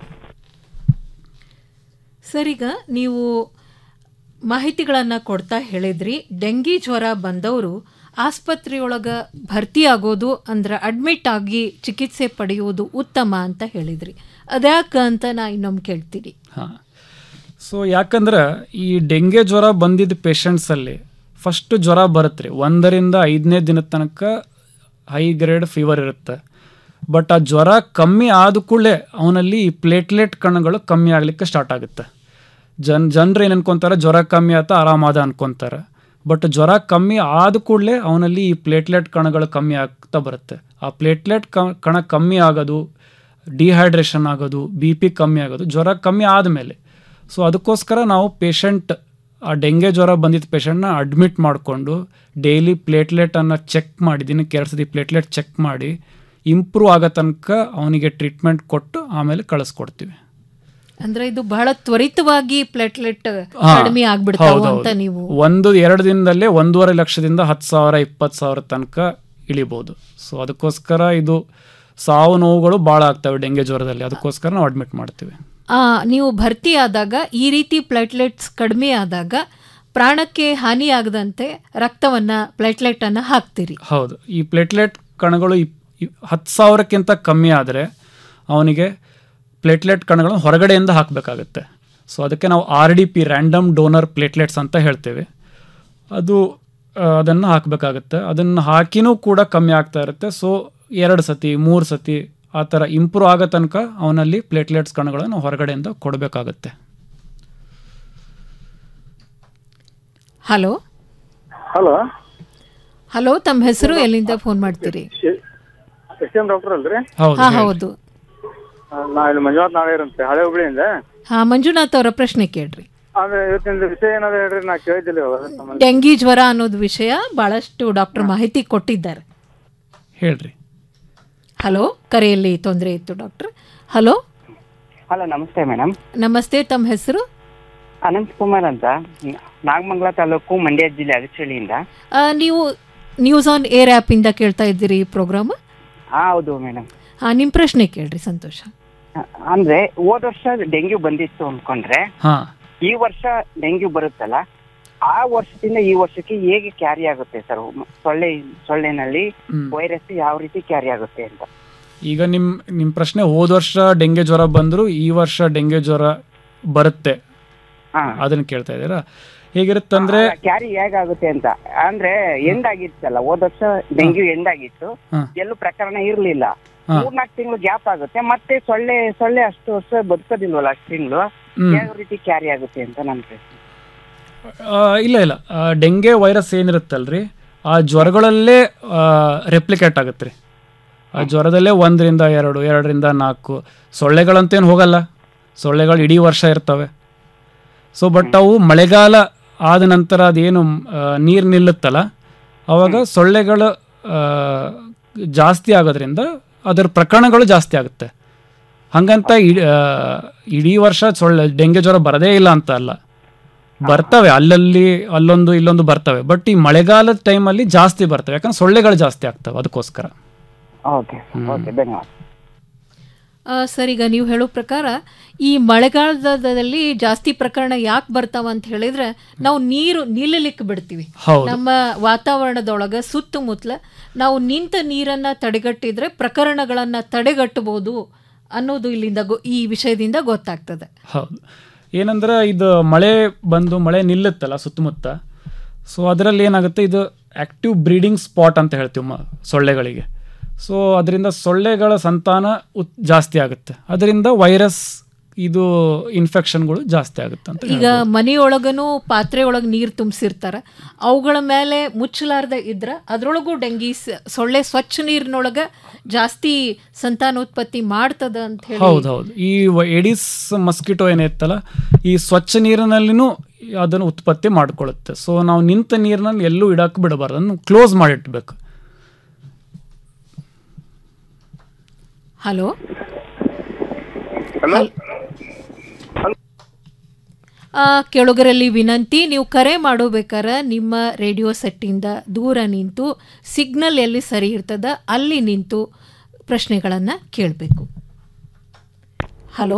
sir ಈಗ ನೀವು ಮಾಹಿತಿಗಳನ್ನು ಕೊಡ್ತಾ ಹೇಳಿದ್ರಿ ಡೆಂಗಿ ಜ್ವರ ಬಂದವರು ಆಸ್ಪತ್ರೆಯೊಳಗೆ ಭರ್ತಿ ಆಗೋದು ಅಂದ್ರೆ ಅಡ್ಮಿಟ್ ಆಗಿ ಚಿಕಿತ್ಸೆ ಪಡೆಯುವುದು ಉತ್ತಮ ಅಂತ ಹೇಳಿದ್ರಿ ಅದ್ಯಾಕ ಅಂತ ನಾ ಇನ್ನೊಮ್ಮೆ ಕೇಳ್ತೀನಿ ಹಾ ಸೊ ಯಾಕಂದ್ರೆ ಈ ಡೆಂಗೆ ಜ್ವರ ಬಂದಿದ್ದ ಪೇಷಂಟ್ಸಲ್ಲಿ ಫಸ್ಟ್ ಜ್ವರ ಬರುತ್ತೆ ರೀ ಒಂದರಿಂದ ಐದನೇ ದಿನದ ತನಕ ಹೈ ಗ್ರೇಡ್ ಫೀವರ್ ಇರುತ್ತೆ ಬಟ್ ಆ ಜ್ವರ ಕಮ್ಮಿ ಆದ ಕೂಡಲೇ ಅವನಲ್ಲಿ ಈ ಪ್ಲೇಟ್ಲೆಟ್ ಕಣಗಳು ಕಮ್ಮಿ ಆಗಲಿಕ್ಕೆ ಸ್ಟಾರ್ಟ್ ಆಗುತ್ತೆ ಜನ್ ಜನರು ಏನು ಅನ್ಕೊಂತಾರೆ ಜ್ವರ ಕಮ್ಮಿ ಆತ ಆರಾಮಾದ ಅನ್ಕೊಂತಾರೆ ಬಟ್ ಜ್ವರ ಕಮ್ಮಿ ಆದ ಕೂಡಲೇ ಅವನಲ್ಲಿ ಈ ಪ್ಲೇಟ್ಲೆಟ್ ಕಣಗಳು ಕಮ್ಮಿ ಆಗ್ತಾ ಬರುತ್ತೆ ಆ ಪ್ಲೇಟ್ಲೆಟ್ ಕಣ ಕಮ್ಮಿ ಆಗೋದು ಡಿಹೈಡ್ರೇಷನ್ ಆಗೋದು ಬಿ ಪಿ ಕಮ್ಮಿ ಆಗೋದು ಜ್ವರ ಕಮ್ಮಿ ಆದಮೇಲೆ ಸೊ ಅದಕ್ಕೋಸ್ಕರ ನಾವು ಪೇಷಂಟ್ ಆ ಡೆಂಗೆ ಜ್ವರ ಬಂದಿದ್ದ ಪೇಷಂಟ್ನ ಅಡ್ಮಿಟ್ ಮಾಡಿಕೊಂಡು ಡೈಲಿ ಪ್ಲೇಟ್ಲೆಟನ್ನು ಚೆಕ್ ಮಾಡಿ ದಿನಕ್ಕೆ ಎರಡು ಸತಿ ಪ್ಲೇಟ್ಲೆಟ್ ಚೆಕ್ ಮಾಡಿ ಇಂಪ್ರೂವ್ ಆಗೋ ತನಕ ಅವನಿಗೆ ಟ್ರೀಟ್ಮೆಂಟ್ ಕೊಟ್ಟು ಆಮೇಲೆ ಕಳಿಸ್ಕೊಡ್ತೀವಿ ಅಂದ್ರೆ ಇದು ಬಹಳ ತ್ವರಿತವಾಗಿ ಪ್ಲೇಟ್ಲೆಟ್ ಹಾ, ಕಡಿಮೆ ಆಗ್ಬಿಡ್ತಾವ ಹೌದು, ಅಂತ ಹೌದು. ನೀವು ಒಂದು ಎರಡು ದಿನದಲ್ಲೇ ಒಂದೂವರೆ ಲಕ್ಷದಿಂದ ಹತ್ತು ಸಾವಿರ ಇಪ್ಪತ್ತು ಸಾವಿರ ತನಕ ಇಳಿಬೋದು ಸೊ ಅದಕ್ಕೋಸ್ಕರ ಇದು ಸಾವು ನೋವುಗಳು ಭಾಳ ಆಗ್ತವೆ ಡೆಂಗೆ ಜ್ವರದಲ್ಲಿ ಅದಕ್ಕೋಸ್ಕರ ನಾವು ಅಡ್ಮಿಟ್ ಮಾಡ್ತೀವಿ ಆ, ನೀವು ಭರ್ತಿ ಆದಾಗ ಈ ರೀತಿ ಪ್ಲೇಟ್ಲೆಟ್ಸ್ ಕಡಿಮೆ ಆದಾಗ ಪ್ರಾಣಕ್ಕೆ ಹಾನಿ ಆಗದಂತೆ ರಕ್ತವನ್ನ ಪ್ಲೇಟ್ಲೆಟ್ ಅನ್ನ ಹಾಕ್ತೀರಿ ಹೌದು ಈ ಪ್ಲೇಟ್ಲೆಟ್ ಕಣಗಳು ಇಪ್- ಇಪ್- ಹತ್ತು ಸಾವಿರಕ್ಕಿಂತ ಕಮ್ಮಿ ಆದರೆ ಅವನಿಗೆ ಪ್ಲೇಟ್ಲೆಟ್ ಕಣಗಳನ್ನು ಹೊರಗಡೆಯಿಂದ ಹಾಕಬೇಕಾಗುತ್ತೆ ಸೊ ಅದಕ್ಕೆ ನಾವು R D P random donor platelets ಅಂತ ಹೇಳ್ತೇವೆ ಅದು ಅದನ್ನು ಹಾಕಬೇಕಾಗುತ್ತೆ ಅದನ್ನು ಹಾಕಿನೂ ಕೂಡ ಕಮ್ಮಿ ಆಗ್ತಾ ಇರುತ್ತೆ ಸೊ ಎರಡು ಸತಿ ಮೂರು ಸತಿ ಆ ಥರ ಇಂಪ್ರೂವ್ ಆಗೋ ತನಕ ಅವನಲ್ಲಿ ಪ್ಲೇಟ್ಲೆಟ್ಸ್ ಕಣಗಳನ್ನು ಹೊರಗಡೆಯಿಂದ ಕೊಡಬೇಕಾಗುತ್ತೆ ಹಲೋ ಹಲೋ ಹಲೋ ತಮ್ಮ ಹೆಸರು ಎಲ್ಲಿಂದ ಫೋನ್ ಮಾಡ್ತೀರಿ ಎಸ್ ಎಂ ಡಾಕ್ಟರ್ ಅಲ್ರಿ ಹಾ ಹೌದು ಆ, ನಾ ಇಲ್ಲಿ ಮಂಜುನಾಥ್ ನಾಗೇರ್ ಅಂತ ಹಳೆ ಹುಬ್ಳಿಯಿಂದ ಹಾ ಮಂಜುನಾಥ್ ಅವರ ಪ್ರಶ್ನೆ ಕೇಳ್ರಿ ಅಂದ್ರೆ ಇವತ್ತಿನ ವಿಷಯ ಏನಾದ್ರು ಹೇಳ್ರಿ ನಾ ಕೇಳಿದ್ದಿಲ್ಲ ಇವಾಗ ಅದ್ರ ಸಂಬಂಧ. ಡೆಂಗಿ ಜ್ವರ ಅನ್ನೋದು ವಿಷಯ ಬಹಳಷ್ಟು ಡಾಕ್ಟರ್ ಮಾಹಿತಿ ಕೊಟ್ಟಿದ್ದಾರೆ ಹೇಳ್ರಿ ಹಲೋ ಕರೆಯಲ್ಲಿ ತೊಂದರೆ ಇತ್ತು ಡಾಕ್ಟರ್ ಹಲೋ ಹಲೋ ನಮಸ್ತೆ ಮೇಡಮ್ ನಮಸ್ತೆ ತಮ್ಮ ಹೆಸರು ಅನಂತ್ ಕುಮಾರ್ ಅಂತ ನಾಗಮಂಗಲ ತಾಲೂಕು ಮಂಡ್ಯ ಜಿಲ್ಲೆ ಅಗಚಳ್ಳಿಯಿಂದ ಆ, ನೀವು ನ್ಯೂಸ್ ಆನ್ ಏರ್ ಆ್ಯಪ್ ಇಂದ ಕೇಳ್ತಾ ಇದ್ದೀರಿ ಈ ಪ್ರೋಗ್ರಾಮ್ ಹಾ ಹೌದು ಮೇಡಮ್ ನಿಮ್ಮ ಪ್ರಶ್ನೆ ಕೇಳ್ರಿ ಸಂತೋಷ ಅಂದ್ರೆ ಹೋದ ವರ್ಷ ಡೆಂಗ್ಯೂ ಬಂದಿತ್ತು ಅನ್ಕೊಂಡ್ರೆ ಹಾಂ ಈ ವರ್ಷ ಡೆಂಗ್ಯೂ ಬರುತ್ತಲ್ಲ ಆ ವರ್ಷದಿಂದ ಈ ವರ್ಷಕ್ಕೆ ಹೇಗೆ ಕ್ಯಾರಿ ಆಗುತ್ತೆ ಸರ್ ಸೊಳ್ಳೆ ಸೊಳ್ಳೆನಲ್ಲಿ ಹ್ಮ್. ವೈರಸ್ ಯಾವ ರೀತಿ ಕ್ಯಾರಿ ಆಗುತ್ತೆ ಅಂತ ಈಗ ನಿಮ್ಮ ನಿಮ್ಮ ಪ್ರಶ್ನೆ ಹೋದ ವರ್ಷ ಡೆಂಗೆ ಜ್ವರ ಬಂದರೂ ಈ ವರ್ಷ ಡೆಂಗೆ ಜ್ವರ ಬರುತ್ತೆ ಅದನ್ನು ಕೇಳ್ತಾ ಇದ್ದೀರಾ ಹೇಗಿರುತ್ತಂದ್ರೆ ಕ್ಯಾರಿ ಹೇಗಾಗುತ್ತೆ ಅಂತ ಅಂದ್ರೆ ಎಂಡ್ ಆಗಿತ್ತಲ್ಲ ಹೋದ ವರ್ಷ ಡೆಂಗ್ಯೂ ಎಂಡ್ ಆಗಿತ್ತು ಹಾ. ಎಲ್ಲೂ ಪ್ರಕರಣ ಇರ್ಲಿಲ್ಲ ಹಾ. ಮೂರ್ನಾಲ್ಕು ತಿಂಗಳು ಗ್ಯಾಪ್ ಆಗುತ್ತೆ ಮತ್ತೆ ಸೊಳ್ಳೆ ಸೊಳ್ಳೆ ಅಷ್ಟು ವರ್ಷ ಬದುಕೋದಿಲ್ವಲ್ಲ ಅಷ್ಟು ತಿಂಗಳು ಹ್ಮ್. ಯಾವ ರೀತಿ ಕ್ಯಾರಿ ಆಗುತ್ತೆ ಅಂತ ನನ್ನ ಪ್ರಶ್ನೆ ಆ, ಇಲ್ಲ ಇಲ್ಲ ಆ, ಡೆಂಗೆ ವೈರಸ್ ಏನಿರುತ್ತಲ್ರಿ ಆ ಜ್ವರಗಳಲ್ಲೇ ರೆಪ್ಲಿಕೇಟ್ ಆಗುತ್ತೆ ರೀ ಆ ಜ್ವರದಲ್ಲೇ ಒಂದರಿಂದ ಎರಡು ಎರಡರಿಂದ ನಾಲ್ಕು ಸೊಳ್ಳೆಗಳಂತೇನು ಹೋಗಲ್ಲ ಸೊಳ್ಳೆಗಳು ಇಡೀ ವರ್ಷ ಇರ್ತವೆ ಸೊ ಬಟ್ ಅವು ಮಳೆಗಾಲ ಆದ ನಂತರ ಅದೇನು ನೀರು ನಿಲ್ಲುತ್ತಲ್ಲ ಅವಾಗ ಸೊಳ್ಳೆಗಳು ಆ, ಜಾಸ್ತಿ ಆಗೋದ್ರಿಂದ ಅದರ ಪ್ರಕರಣಗಳು ಜಾಸ್ತಿ ಆಗುತ್ತೆ ಹಂಗಂತ ಇಡ್- ಆ, ಇಡೀ ವರ್ಷ ಸೊಳ್ಳೆ ಡೆಂಗೆ ಜ್ವರ ಬರದೇ ಇಲ್ಲ ಅಂತ ಅಲ್ಲ ಬರ್ತವೆ ಅಲ್ಲಲ್ಲಿ ಅಲ್ಲೊಂದು ಇಲ್ಲೊಂದು ಬರ್ತವೆ ಬಟ್ ಈ ಮಳೆಗಾಲದ ಟೈಮಲ್ಲಿ ಜಾಸ್ತಿ ಬರ್ತವೆ ಯಾಕಂದ್ರೆ ಸೊಳ್ಳೆಗಳು ಜಾಸ್ತಿ ಆಗ್ತವೆ ಅದಕ್ಕೋಸ್ಕರ ಓಕೆ ಓಕೆ ಧನ್ಯವಾದ ಆ, ಸರ್ ಈಗ ನೀವು ಹೇಳೋ ಪ್ರಕಾರ ಈ ಮಳೆಗಾಲದಲ್ಲಿ ಜಾಸ್ತಿ ಪ್ರಕರಣ ಯಾಕೆ ಬರ್ತಾವ ಅಂತ ಹೇಳಿದ್ರೆ ನಾವು ನೀರು ನಿಲ್ಲಲಿಕ್ಕೆ ಬಿಡ್ತೀವಿ ಹೌದು. ನಮ್ಮ ವಾತಾವರಣದೊಳಗೆ ಸುತ್ತಮುತ್ತಲ ನಾವು ನಿಂತ ನೀರನ್ನ ತಡೆಗಟ್ಟಿದ್ರೆ ಪ್ರಕರಣಗಳನ್ನ ತಡೆಗಟ್ಟಬಹುದು ಅನ್ನೋದು ಇಲ್ಲಿಂದ ಗೊ- ಈ ವಿಷಯದಿಂದ ಗೊತ್ತಾಗ್ತದೆ ಹೌದು ಏನಂದ್ರೆ ಇದು ಮಳೆ ಬಂದು ಮಳೆ ನಿಲ್ಲುತ್ತಲ್ಲ ಸುತ್ತಮುತ್ತ ಸೊ ಅದರಲ್ಲಿ ಏನಾಗುತ್ತೆ ಇದು ಆ್ಯಕ್ಟಿವ್ ಬ್ರೀಡಿಂಗ್ ಸ್ಪಾಟ್ ಅಂತ ಹೇಳ್ತೀವಿ ಮ ಸೊಳ್ಳೆಗಳಿಗೆ ಸೊ ಅದರಿಂದ ಸೊಳ್ಳೆಗಳ ಸಂತಾನ ಉತ್ ಜಾಸ್ತಿ ಆಗುತ್ತೆ ಅದರಿಂದ ವೈರಸ್ ಇದು ಇನ್ಫೆಕ್ಷನ್ಗಳು ಜಾಸ್ತಿ ಆಗುತ್ತೆ ಅಂತ ಈಗ ಮನೆಯೊಳಗನು ಪಾತ್ರೆ ಒಳಗೆ ನೀರು ತುಂಬಿಸಿರ್ತಾರ ಅವುಗಳ ಮೇಲೆ ಮುಚ್ಚಲಾರ್ದೆ ಇದ್ರ ಅದ್ರೊಳಗೂ ಡೆಂಗಿ ಸ- ಸೊಳ್ಳೆ ಸ್ವಚ್ಛ ನೀರಿನೊಳಗ ಜಾಸ್ತಿ ಸಂತಾನೋತ್ಪತ್ತಿ ಮಾಡ್ತದ ಅಂತ ಹೇಳಿ ಹೌದು ಹೌದು ಈ ವ- ಎಡಿಸ್ ಮಸ್ಕಿಟೋ ಏನಿತ್ತಲ್ಲ ಈ ಸ್ವಚ್ಛ ನೀರಿನಲ್ಲಿನೂ ಅದನ್ನು ಉತ್ಪತ್ತಿ ಮಾಡ್ಕೊಳ್ಳುತ್ತೆ ಸೊ ನಾವು ನಿಂತ ನೀರಿನಲ್ಲಿ ಎಲ್ಲೂ ಇಡಕ್ಕೆ ಬಿಡಬಾರ್ದು ಅದನ್ನು ಕ್ಲೋಸ್ ಮಾಡಿಟ್ಬೇಕು ಹಲೋ ಹಲೋ ಆ, ಕೆಳಗರಲ್ಲಿ ವಿನಂತಿ ನೀವು ಕರೆ ಮಾಡೋಬೇಕಾರ ನಿಮ್ಮ ರೇಡಿಯೋ ಸೆಟ್ಟಿಂದ ದೂರ ನಿಂತು ಸಿಗ್ನಲ್ ಎಲ್ಲಿ ಸರಿ ಇರ್ತದ ಅಲ್ಲಿ ನಿಂತು ಪ್ರಶ್ನೆಗಳನ್ನು ಕೇಳಬೇಕು ಹಲೋ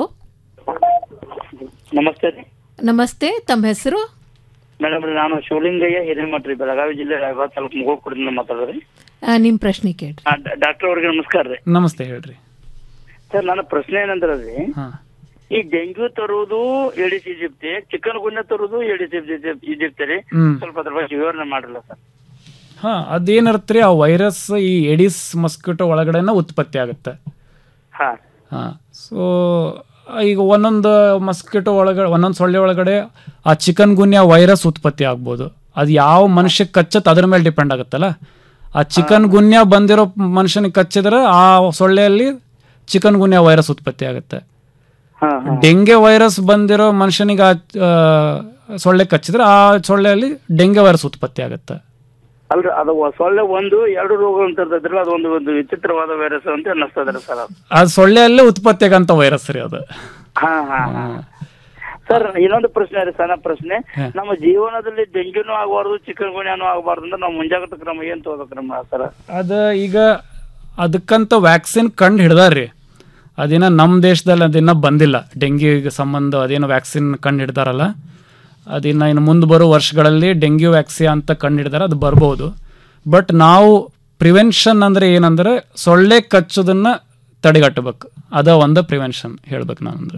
ನಮಸ್ತೆ ರೀ ನಮಸ್ತೆ ತಮ್ಮ ಹೆಸರು ಮೇಡಮ್ ರೀ ನಾನು ಶಿವಲಿಂಗಯ್ಯ ಹಿರೇಮಠ ರೀ ಬೆಳಗಾವಿ ಜಿಲ್ಲೆ ರಾಯಬಾಗ ತಾಲೂಕು ಮುಗೋಕುಡಿಂದ ಮಾತಾಡೋದ್ರಿ ನಿಮ್ಮ ಪ್ರಶ್ನೆ ಕೇಳ್ರಿ ಡಾಕ್ಟರ್ ಅವ್ರಿಗೆ ನಮಸ್ಕಾರ ರೀ ನಮಸ್ತೆ ಹೇಳ್ರಿ ಸರ್ ನನ್ನ ಪ್ರಶ್ನೆ ಏನಂದ್ರೆ ರೀ ಹಾ. ಈ ಡೆಂಗ್ಯೂ ತರುವುದು ಏಡಿಸ್ ಈಜಿಪ್ತಿ ಚಿಕನ್ ಗುನ್ಯ ತರುವುದು ಏಡಿಸ್ ಈಜಿಪ್ತಿ ರೀ ಹ್ಮ್. ಸ್ವಲ್ಪ ಅದ್ರ ಬಗ್ಗೆ ವಿವರಣೆ ಮಾಡಿರಲ್ಲ ಸರ್ ಹಾಂ ಅದೇನಿರುತ್ತೆ ರೀ ಆ ವೈರಸ್ ಈ ಎಡಿಸ್ ಮಸ್ಕಿಟೋ ಒಳಗಡೆನ ಉತ್ಪತ್ತಿ ಆಗುತ್ತೆ ಹಾ ಹಾಂ ಸೊ ಈಗ ಒಂದೊಂದು ಮಸ್ಕಿಟೋ ಒಳಗಡೆ ಒಂದೊಂದು ಸೊಳ್ಳೆ ಒಳಗಡೆ ಆ ಚಿಕನ್ ಗುನ್ಯಾ ವೈರಸ್ ಉತ್ಪತ್ತಿ ಆಗ್ಬೋದು ಅದು ಯಾವ ಮನುಷ್ಯಕ್ಕೆ ಕಚ್ಚತ್ತೆ ಅದ್ರ ಮೇಲೆ ಡಿಪೆಂಡ್ ಆಗುತ್ತಲ್ಲ ಆ ಚಿಕನ್ ಗುನ್ಯಾ ಬಂದಿರೋ ಮನುಷ್ಯನಿಗೆ ಕಚ್ಚಿದ್ರೆ ಆ ಸೊಳ್ಳೆಯಲ್ಲಿ ಚಿಕನ್ ಗುನ್ಯಾ ವೈರಸ್ ಉತ್ಪತ್ತಿ ಆಗುತ್ತೆ ಡೆಂಗೆ ವೈರಸ್ ಬಂದಿರೋ ಮನುಷ್ಯನಿಗೆ ಆ ಸೊಳ್ಳೆ ಕಚ್ಚಿದ್ರೆ ಆ ಸೊಳ್ಳೆಯಲ್ಲಿ ಡೆಂಗ್ಯೂ ವೈರಸ್ ಉತ್ಪತ್ತಿ ಆಗುತ್ತೆ ಅಲ್ರಿ ಅದು ಒ- ಸೊಳ್ಳೆ ಒಂದು ಎರಡು ರೋಗ ಅಂತ ಇರ್ತೈತ್ರಲ್ಲ ಅದೊಂದು ಒಂದು ವಿಚಿತ್ರವಾದ ವೈರಸ್ ಅಂತ ಅನ್ನಿಸ್ತದ್ರಿ ಸರ್ ಅದು ಆ ಸೊಳ್ಳೆಯಲ್ಲೇ ಉತ್ಪತ್ತಿ ಆಗಂತ ವೈರಸ್ ರೀ ಅದು ಹಾ ಹಾ ಹಾ ಸರ್ ಇನ್ನೊಂದು ಪ್ರಶ್ನೆ ರೀ ಸಣ್ಣ ಪ್ರಶ್ನೆ ಹಾ. ನಮ್ಮ ಜೀವನದಲ್ಲಿ ಡೆಂಗ್ಯೂನು ಆಗಬಾರ್ದು ಚಿಕನ್ ಗುನ್ಯಾನು ಆಗಬಾರ್ದು ಅಂದ್ರೆ ನಾವು ಮುಂಜಾಗ್ರತಾ ಕ್ರಮ ಏನ್ ತಗೋಬೇಕ್ರಮ್ಮ ಸರ್ ಅದು ಈಗ ಅದಕ್ಕಂತ ವ್ಯಾಕ್ಸಿನ್ ಕಂಡು ಹಿಡ್ದಾರ್ರಿ ಅದೇನ ನಮ್ಮ ದೇಶದಲ್ಲಿ ಅದಿನ್ನ ಬಂದಿಲ್ಲ ಡೆಂಗ್ಯೂಗೆ ಸಂಬಂಧ ಅದೇನೋ ವ್ಯಾಕ್ಸಿನ್ ಕಂಡು ಹಿಡ್ದಾರಲ್ಲ ಅದಿನ್ನ ಇನ್ನು ಮುಂದೆ ಬರೋ ವರ್ಷಗಳಲ್ಲಿ ಡೆಂಗ್ಯೂ ವ್ಯಾಕ್ಸಿ ಅಂತ ಕಂಡು ಹಿಡ್ದಾರ ಅದು ಬರ್ಬೋದು ಬಟ್ ನಾವು ಪ್ರಿವೆನ್ಷನ್ ಅಂದರೆ ಏನಂದ್ರೆ ಸೊಳ್ಳೆ ಕಚ್ಚೋದನ್ನ ತಡೆಗಟ್ಟಬೇಕು ಅದ ಒಂದು ಪ್ರಿವೆನ್ಷನ್ ಹೇಳ್ಬೇಕು ನಾನು ಅಂದ್ರೆ